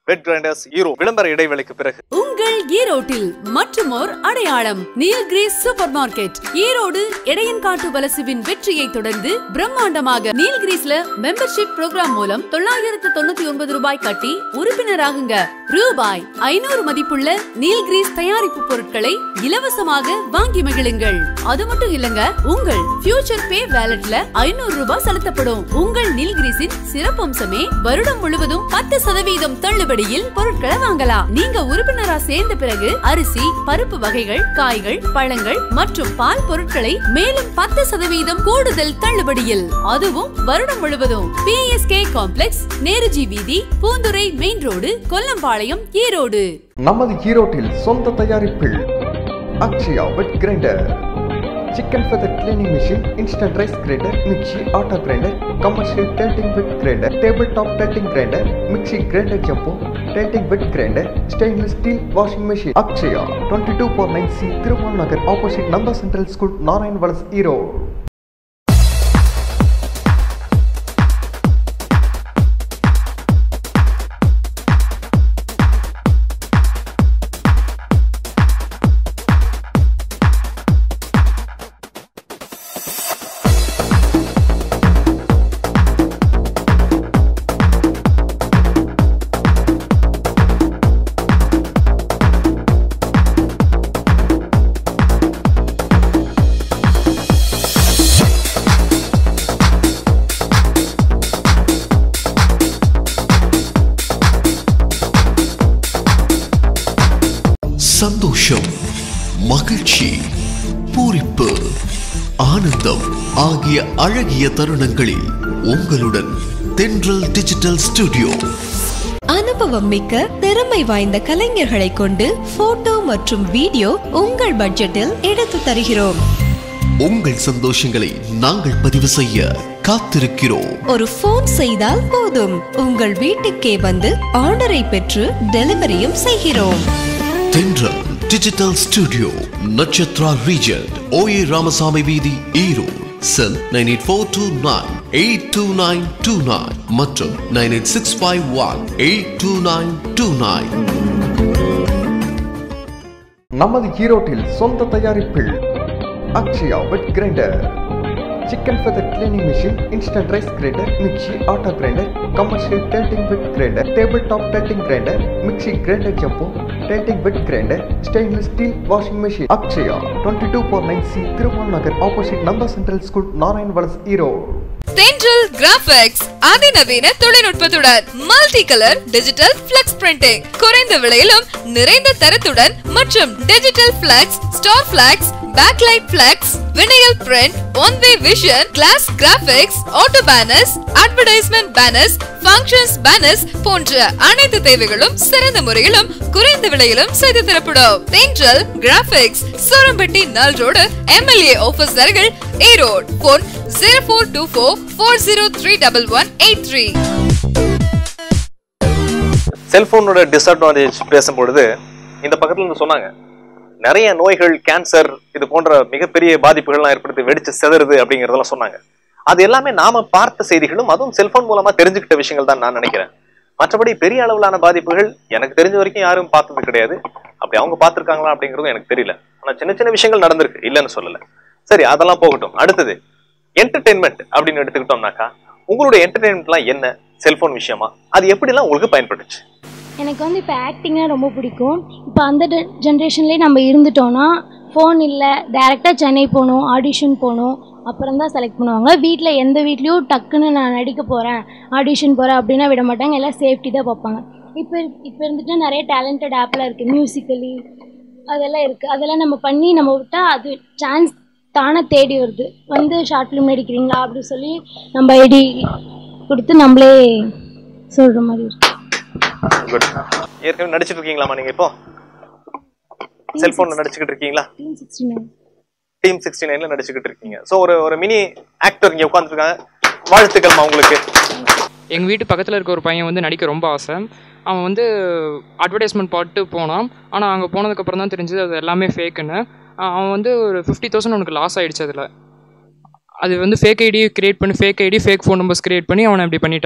Speaker 1: wet grinders Erode விளம்பர இடைவேளைக்கு பிறகு
Speaker 9: உங்கள் ஈரோட்டில் மற்றுமோர் அடையாளம் நீல்கிரிஸ் சூப்பர் மார்க்கெட் ஈரோடு இடையன்காட்டு வலசுவின் வெற்றியை தொடர்ந்து பிரம்மாண்டமாக நீல்கிரிஸ்ல மெம்பர்ஷிப் ப்ரோக்ராம் மூலம் தொள்ளாயிரத்து தொண்ணூத்தி ஒன்பது ரூபாய் கட்டி உறுப்பினராகுங்க ரூபாய் ஐநூறு மதிப்புள்ள நீல்கிரிஸ் தயாரிப்பு பொருட்களை இலவசமாக வாங்கி மகிழுங்கள் அது மட்டும் இல்லங்க உங்கள் ஃபியூச்சர் பே வேலட்ல ஐநூறு ரூபாய் செலுத்தப்படும் உங்கள் நீல்கிரிஸின் சிறப்பம்சமே வருடம் முழுவதும் பத்து சதவீதம் தள்ளுபடியில் பொருட்களை வாங்கலாம் நீங்க உறுப்பினரா சேர்ந்த பிறகு அரிசி பருப்பு வகைகள் காய்கள் பழங்கள் மற்றும் பால் பொருட்களை மேலும் பத்து சதவீதம் கூடுதல் தள்ளுபடியில் அதுவும் வருடம் முழுவதும் பிஎஸ்கே காம்ப்ளெக்ஸ் நேருஜி வீதி பூந்துரை மெயின் ரோடு கொல்லம்பாளையம் ஈரோடு
Speaker 10: நமது ஈரோட்டில் சொந்த தயாரிப்பில் Akshaya wet grinder chicken feather cleaning machine instant rice grinder mixie auto grinder commercial tilting wet grinder table top tilting grinder mixie grinder jumbo tilting wet grinder stainless steel washing machine Akshaya twenty two four nine C Thirumal Nagar opposite number central school Narayan Valas Erode
Speaker 11: சந்தோஷம் மகிழ்ச்சி பூரிப்பு ஆனந்தம் ஆகிய அழகிய தருணங்களில் உங்களுடன் தென்றல் டிஜிட்டல் ஸ்டுடியோ
Speaker 12: அனுபவம் மிக்க திறமை வாய்ந்த கலைஞர்களை கொண்டு போட்டோ மற்றும் வீடியோ உங்கள் பட்ஜெட்டில் எடுத்து தருகிறோம்
Speaker 11: உங்கள் சந்தோஷங்களை நாங்கள் பதிவு செய்ய காத்திருக்கிறோம்
Speaker 12: ஒரு போன் செய்தால் போதும் உங்கள் வீட்டுக்கே வந்து ஆர்டரை பெற்று டெலிவரியும் செய்கிறோம்
Speaker 11: Thendral digital studio Natchathra region OA Ramasamy வீதி Erode cell nine eight four two nine eight two nine two nine மற்றும் nine eight six five one eight two nine two nine
Speaker 10: நமது ஈரோட்டில் சொந்த தயாரிப்பில் Akshaya wet grinder chicken feather cleaning machine instant rice grinder mixie auto grinder commercial tilting wet grinder table top tilting grinder mixie grinder jumbo tilting wet grinder stainless steel washing machine Akshaya twenty two four nine C Thirumal Nagar opposite number central school Narayan Valas Erode
Speaker 13: Thendral graphics அதிநவீன தொழில்நுட்பத்துடன் multi colour digital flex printing குறைந்த விலையிலும் நிறைந்த தரத்துடன் மற்றும் digital flex star flex backlight flex vinyl print one way vision glass graphics auto banners advertisement banners functions banners போன்ற அனைத்து தேவைகளும் சிறந்த முறையிலும் குறைந்த விலையிலும் செய்து தரப்படும் தென்றல் கிராபிக்ஸ் சூரம்பட்டி நல் ரோடு எம்எல்ஏ ஆபீஸ் அருகில் Erode phone zero four two four four zero three double one eight three
Speaker 1: செல்போனோட டிஸ்அட்வான்டேஜ் பேசும்பொழுது இந்த பக்கத்துல இருந்து சொன்னாங்க நிறைய நோய்கள் கேன்சர் இது போன்ற மிகப்பெரிய பாதிப்புகள்லாம் ஏற்படுத்தி வெடிச்சு செதறுது அப்படிங்கறதெல்லாம் சொன்னாங்க அது எல்லாமே நாம பார்த்த செய்திகளும் அதுவும் செல்போன் மூலமா தெரிஞ்சுக்கிட்ட விஷயங்கள் தான் நான் நினைக்கிறேன் மற்றபடி பெரிய அளவிலான பாதிப்புகள் எனக்கு தெரிஞ்ச வரைக்கும் யாரும் பார்த்தது கிடையாது அப்படி அவங்க பார்த்திருக்காங்களா அப்படிங்கிறதும் எனக்கு தெரியல ஆனா சின்ன சின்ன விஷயங்கள் நடந்திருக்கு இல்லைன்னு சொல்லல சரி அதெல்லாம் போகட்டும் அடுத்தது என்டர்டெயின்மெண்ட் அப்படின்னு எடுத்துக்கிட்டோம்னாக்கா உங்களுடைய என்டர்டெயின்மெண்ட்லாம் என்ன செல்போன் விஷயமா அது எப்படிலாம் உங்களுக்கு பயன்பட்டுச்சு
Speaker 16: எனக்கு வந்து இப்போ ஆக்டிங்னா ரொம்ப பிடிக்கும் இப்போ அந்த ஜென்ரேஷன்லேயே நம்ம இருந்துட்டோம்னா ஃபோன் இல்லை டேரெக்டாக சென்னை போகணும் ஆடிஷன் போகணும் அப்புறம் தான் செலக்ட் பண்ணுவாங்க வீட்டில் எந்த வீட்லேயும் டக்குன்னு நான் நடிக்க போகிறேன் ஆடிஷன் போகிறேன் அப்படின்னா விட மாட்டாங்க எல்லாம் சேஃப்டி தான் பார்ப்பாங்க இப்போ இப்போ இருந்துட்டு நிறைய டேலண்டட் ஆப்லாம் இருக்குது மியூசிக்கலி அதெல்லாம் இருக்குது அதெல்லாம் நம்ம பண்ணி நம்ம விட்டால் அது சான்ஸ் தானே தேடி வருது வந்து ஷார்ட் ஃபிலிம் நடிக்கிறீங்களா அப்படின்னு சொல்லி நம்ம ஐடி கொடுத்து நம்மளே சொல்கிற மாதிரி இருக்கு
Speaker 1: குட் ஏற்கனவே நடிச்சிட்டு இருக்கீங்களாமா நீங்க இப்போ செல்போன்ல நடிச்சுக்கிட்டு இருக்கீங்களா
Speaker 16: team sixty nine
Speaker 1: team sixty நைன்ல நடிச்சுக்கிட்டு இருக்கீங்க சோ ஒரு ஒரு மினி ஆக்டர் இங்க உட்காந்துருக்காங்க வாழ்த்துக்கள்மா உங்களுக்கு
Speaker 17: எங்கள் வீட்டு பக்கத்தில் இருக்க ஒரு பையன் வந்து நடிக்க ரொம்ப ஆசை அவன் வந்து அட்வர்டைஸ்மெண்ட் போட்டு போனான் ஆனால் அங்கே போனதுக்கப்புறம் தான் தெரிஞ்சது அது எல்லாமே ஃபேக்குன்னு அவன் வந்து ஒரு ஃபிஃப்டி தௌசண்ட் அவனுக்கு லாஸ் ஆயிடுச்சு அதில் அது வந்து ஃபேக் ஐடி கிரியேட் பண்ணி fake ID fake phone numbers create பண்ணி அவனை இப்படி பண்ணிட்டாங்க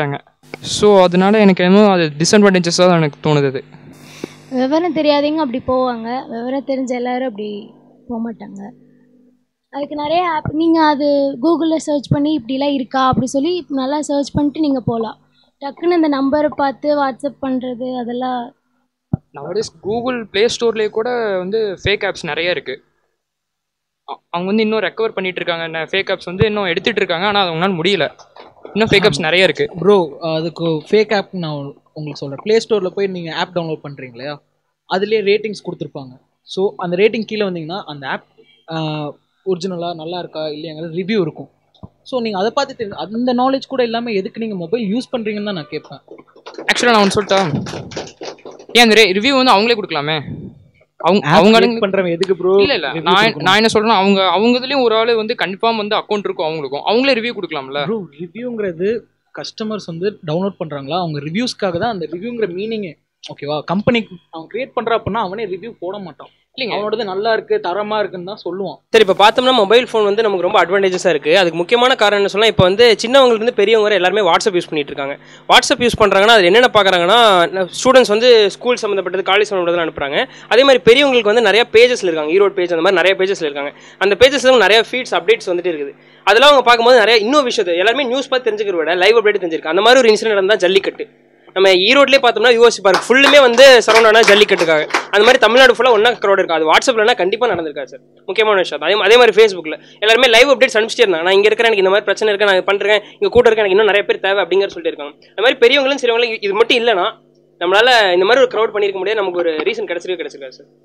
Speaker 17: ஸோ அதனால எனக்கு என்னமோ அது டிஸ்அட்வான்டேஜஸாக தான் எனக்கு தோணுது அது
Speaker 16: விவரம் தெரியாதவங்க அப்படி போவாங்க விவரம் தெரிஞ்ச எல்லாரும் அப்படி போக மாட்டாங்க அதுக்கு நிறைய ஆப் நீங்கள் அது கூகுளில் சர்ச் பண்ணி இப்படிலாம் இருக்கா அப்படி சொல்லி நல்லா சர்ச் பண்ணிட்டு நீங்கள் போகலாம் டக்குன்னு அந்த நம்பரை பார்த்து வாட்ஸ்அப் பண்ணுறது அதெல்லாம்
Speaker 17: நவடேஸ் கூகுள் ப்ளே ஸ்டோர்லேயே கூட வந்து ஃபேக் ஆப்ஸ் நிறைய இருக்குது அவங்க வந்து இன்னும் ரெக்கவர் பண்ணிட்டு இருக்காங்க ஃபேக் ஆப்ஸ் வந்து இன்னும் எடுத்துட்டு இருக்காங்க ஆனால் அது அவங்களால முடியல இன்னும் ஃபேக் ஆப்ஸ் நிறைய இருக்குது
Speaker 6: ப்ரோ அதுக்கு ஃபேக் ஆப் நான் உங்களுக்கு சொல்கிறேன் ப்ளே ஸ்டோரில் போய் நீங்கள் ஆப் டவுன்லோட் பண்ணுறீங்க இல்லையா அதுலேயே ரேட்டிங்ஸ் கொடுத்துருப்பாங்க ஸோ அந்த ரேட்டிங் கீழே வந்தீங்கன்னா அந்த ஆப் ஒரிஜினலாக நல்லா இருக்கா இல்லையாங்கிறது ரிவ்யூ இருக்கும் ஸோ நீங்கள் அதை பார்த்து தெரிஞ்சு அந்த நாலேஜ் கூட இல்லாமல் எதுக்கு நீங்கள் மொபைல் யூஸ் பண்ணுறீங்கன்னு தான் நான் கேட்பேன்
Speaker 17: ஆக்சுவலாக நான் ஒன்று சொல்லிட்டா ஏன் அந்த ரிவ்யூ வந்து அவங்களே கொடுக்கலாமே அவங்க
Speaker 6: App
Speaker 17: அவங்க
Speaker 6: create பண்றவன் எதுக்கு bro
Speaker 17: இல்ல இல்ல
Speaker 6: review
Speaker 17: நான்
Speaker 6: கொடுக்கணும்?
Speaker 17: நான் என்ன சொல்றேன் அவங்க அவங்க இதுலயும் ஒரு ஆளு வந்து கன்ஃபார்ம் வந்து அக்கௌண்ட் இருக்கும் அவங்களுக்கும் அவங்களே ரிவ்யூ கொடுக்கலாம்ல
Speaker 6: ப்ரோ ரிவ்யூங்கிறது கஸ்டமர்ஸ் வந்து டவுன்லோட் பண்ணுறாங்களா அவங்க ரிவ்யூஸ்க்காக தான் அந்த ரிவ்யூங்கிற மீனிங்கே ஓகேவா கம்பெனி அவன் கிரியேட் பண்ணுறா அப்படின்னா அவனே ரிவ்யூ போட மாட்டான் அவனோடது நல்லா இருக்கு தரமா இருக்குன்னு தான் சொல்லுவான்
Speaker 18: சரி இப்போ பார்த்தோம்னா மொபைல் ஃபோன் வந்து நமக்கு ரொம்ப அட்வான்டேஜஸாக இருக்குது அதுக்கு முக்கியமான காரணம் என்ன சொன்னால் இப்போ வந்து சின்னவங்களுக்கு இருந்து பெரியவங்க வரை எல்லாருமே வாட்ஸ்அப் யூஸ் பண்ணிட்டு இருக்காங்க வாட்ஸ்அப் யூஸ் பண்ணுறாங்கன்னா அது என்னென்ன பார்க்குறாங்கன்னா ஸ்டூடெண்ட்ஸ் வந்து ஸ்கூல் சம்மந்தப்பட்டது காலேஜ் சம்மந்தப்பட்டது அனுப்புறாங்க அதே மாதிரி பெரியவங்களுக்கு வந்து நிறைய பேஜஸ்ல இருக்காங்க ஈரோடு பேஜ் அந்த மாதிரி நிறைய பேஜஸ்ல இருக்காங்க அந்த பேஜஸ்ல நிறைய ஃபீட்ஸ் அப்டேட்ஸ் வந்துட்டு இருக்குது அதெல்லாம் அவங்க பார்க்கும்போது நிறைய இன்னும் விஷயத்தை எல்லாருமே நியூஸ் பார்த்து தெரிஞ்சுக்கிற விட லைவ் அப்டேட் தெரிஞ்சிருக்கு அந்த மாதிரி ஒரு இன்சிடென்ட் நடந்தால் ஜல்லிக்கட்டு நம்ம ஈரோட்லேயே பார்த்தோம்னா யூஎஸ்சி பார்க் ஃபுல்லுமே வந்து சரௌண்டான ஜல்லிக்கட்டுக்காக அந்த மாதிரி தமிழ்நாடு ஃபுல்லாக ஒன்றா க்ரௌட் இருக்கு அது வாட்ஸ்அப்லனா கண்டிப்பாக நடந்திருக்காது சார் முக்கியமான விஷயம் அதே அதே மாதிரி ஃபேஸ்புக்கில் எல்லாருமே லைவ் அப்டேட்ஸ் அனுப்பிச்சிட்டே இருந்தாங்க நான் இங்கே இருக்கிற எனக்கு இந்த மாதிரி பிரச்சனை இருக்கு நான் பண்ணுறேன் இங்கே கூட்டம் இருக்கு எனக்கு இன்னும் நிறைய பேர் தேவை அப்படிங்கிற சொல்லிட்டு இருக்காங்க அந்த மாதிரி பெரியவங்களும் சிறியவங்களும் இது மட்டும் இல்லைனா நம்மளால இந்த மாதிரி ஒரு க்ரௌட் பண்ணியிருக்க முடியாது நமக்கு ஒரு ரீசன் கிடைச்சிருக்க கிடைச்சிருக்காது சார்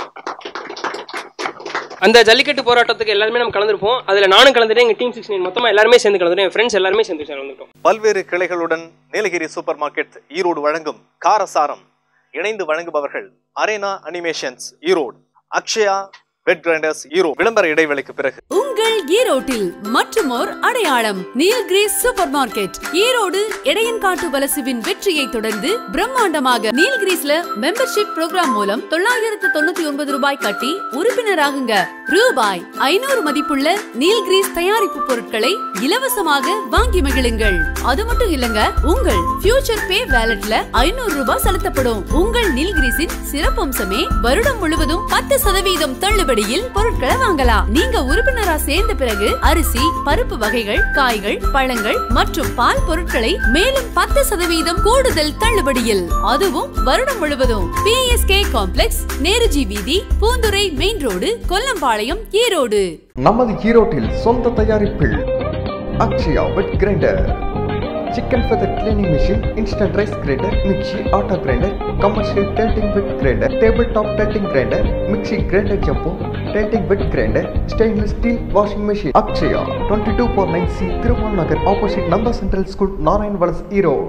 Speaker 18: அந்த ஜல்லிக்கட்டு போராட்டத்துக்கு எல்லாருமே நம்ம கலந்துருப்போம் அதில் நானும் கலந்துட்டேன் எங்கள் டீம் சிக்ஸ் நைன் மொத்தமாக எல்லாருமே சேர்ந்து கலந்துட்டோம் என் ஃப்ரெண்ட்ஸ் எல்லாருமே சேர்ந்து கலந்துட்டோம்
Speaker 1: பல்வேறு கிளைகளுடன் நீலகிரி சூப்பர் மார்க்கெட் ஈரோடு வழங்கும் காரசாரம் இணைந்து வழங்குபவர்கள் arena animations Erode Akshaya wet grinders Erode விளம்பர இடைவேளைக்கு பிறகு
Speaker 9: உங்கள் ஈரோட்டில் மற்றுமோர் அடையாளம் நீல்கிரீஸ் சூப்பர் மார்க்கெட் ஈரோடு இடையன்காட்டு வலசுவின் வெற்றியை தொடர்ந்து பிரம்மாண்டமாக நீல்கிரீஸ்ல மெம்பர்ஷிப் ப்ரோக்ராம் மூலம் தொள்ளாயிரத்து தொண்ணூத்தி ஒன்பது ரூபாய் கட்டி உறுப்பினராகுங்க ரூபாய் ஐநூறு மதிப்புள்ள நீல்கிரீஸ் தயாரிப்பு பொருட்களை இலவசமாக வாங்கி மகிழுங்கள் அது மட்டும் இல்லங்க உங்கள் ஃபியூச்சர் பே வேலட்ல ஐநூறு ரூபாய் செலுத்தப்படும் உங்கள் நீல்கிரீஸின் சிறப்பம்சமே வருடம் முழுவதும் பத்து சதவீதம் தள்ளுபடியில் பொருட்களை வாங்கலாம் நீங்க உறுப்பினரா சேர்ந்த பிறகு அரிசி பருப்பு வகைகள் காய்கள் பழங்கள் மற்றும் பால் பொருட்களை மேலும் பத்து சதவீதம் கூடுதல் தள்ளுபடியில் அதுவும் வருடம் முழுவதும் பிஎஸ்கே காம்ப்ளெக்ஸ் நேருஜி வீதி பூந்துரை மெயின் ரோடு கொல்லம்பாளையம் ஈரோடு
Speaker 10: நமது ஈரோட்டில் சொந்த தயாரிப்பில் Akshaya wet grinder chicken feather cleaning machine instant rice grinder mixie auto grinder commercial tilting wet grinder table top tilting grinder mixie grinder jumbo tilting wet grinder stainless steel washing machine Akshaya twenty two four nine C Thirumal Nagar opposite Nanda central school Narayan Valas Erode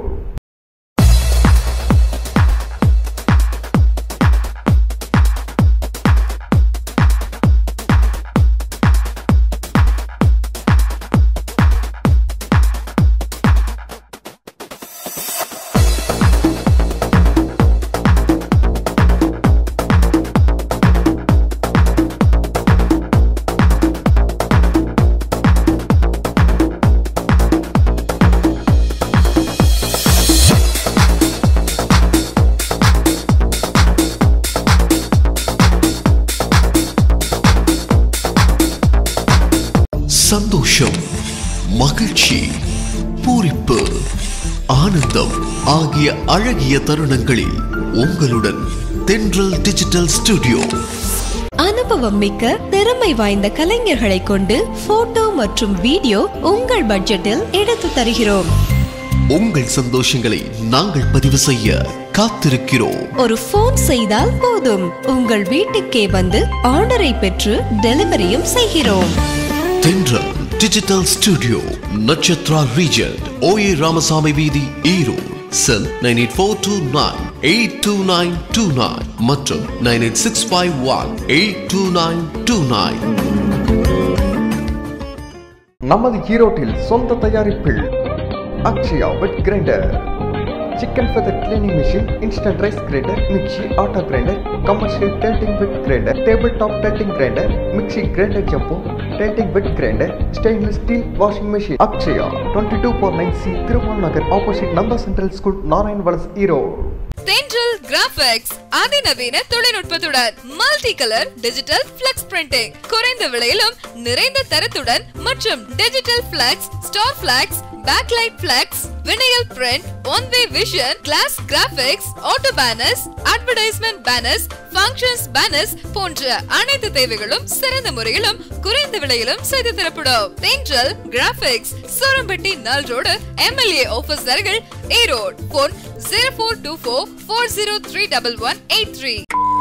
Speaker 11: சந்தோஷம் மகிழ்ச்சி பூரிப்பு ஆனந்தம் ஆகிய அழகிய தருணங்களில் உங்களுடன் தென்றல் டிஜிட்டல் ஸ்டுடியோ
Speaker 12: அனுபவம் மிக்க திறமை வாய்ந்த கலைஞர்களை கொண்டு போட்டோ மற்றும் வீடியோ உங்கள் பட்ஜெட்டில் எடுத்து தருகிறோம்
Speaker 11: உங்கள் சந்தோஷங்களை நாங்கள் பதிவு செய்ய காத்திருக்கிறோம்
Speaker 12: ஒரு போன் செய்தால் போதும் உங்கள் வீட்டுக்கே வந்து ஆர்டரை பெற்று டெலிவரியும் செய்கிறோம்
Speaker 11: Thendral digital studio Natchathra region OA Ramasamy வீதி Erode cell nine eight four two nine eight two nine two nine மற்றும் nine eight six five one eight two nine two nine
Speaker 10: நமது ஈரோட்டில் சொந்த தயாரிப்பில் Akshaya wet grinder chicken feather cleaning machine, instant rice grater, mixie, auto grinder, commercial tilting bed grinder, tabletop tilting grinder, mixie grinder jumbo, tilting bed grinder, stainless steel washing machine. Akshaya, 2249C, Thirumal Nagar, opposite Nanda Central School, Narayan Valas, Erode.
Speaker 13: Thendral graphics அதிநவீன தொழில்நுட்பத்துடன் multi colour digital flex printing குறைந்த விலையிலும் நிறைந்த தரத்துடன் மற்றும் digital flex star flex backlight flex vinyl print one way vision glass graphics auto banners advertisement banners functions banners போன்ற அனைத்து தேவைகளும் சிறந்த முறையிலும் குறைந்த விலையிலும் செய்து தரப்படும் தென்றல் கிராபிக்ஸ் சோரம்பட்டி நல் ரோடு எம்எல்ஏ ஆபீஸ் அருகில் Erode phone zero four two four four zero three double one eight three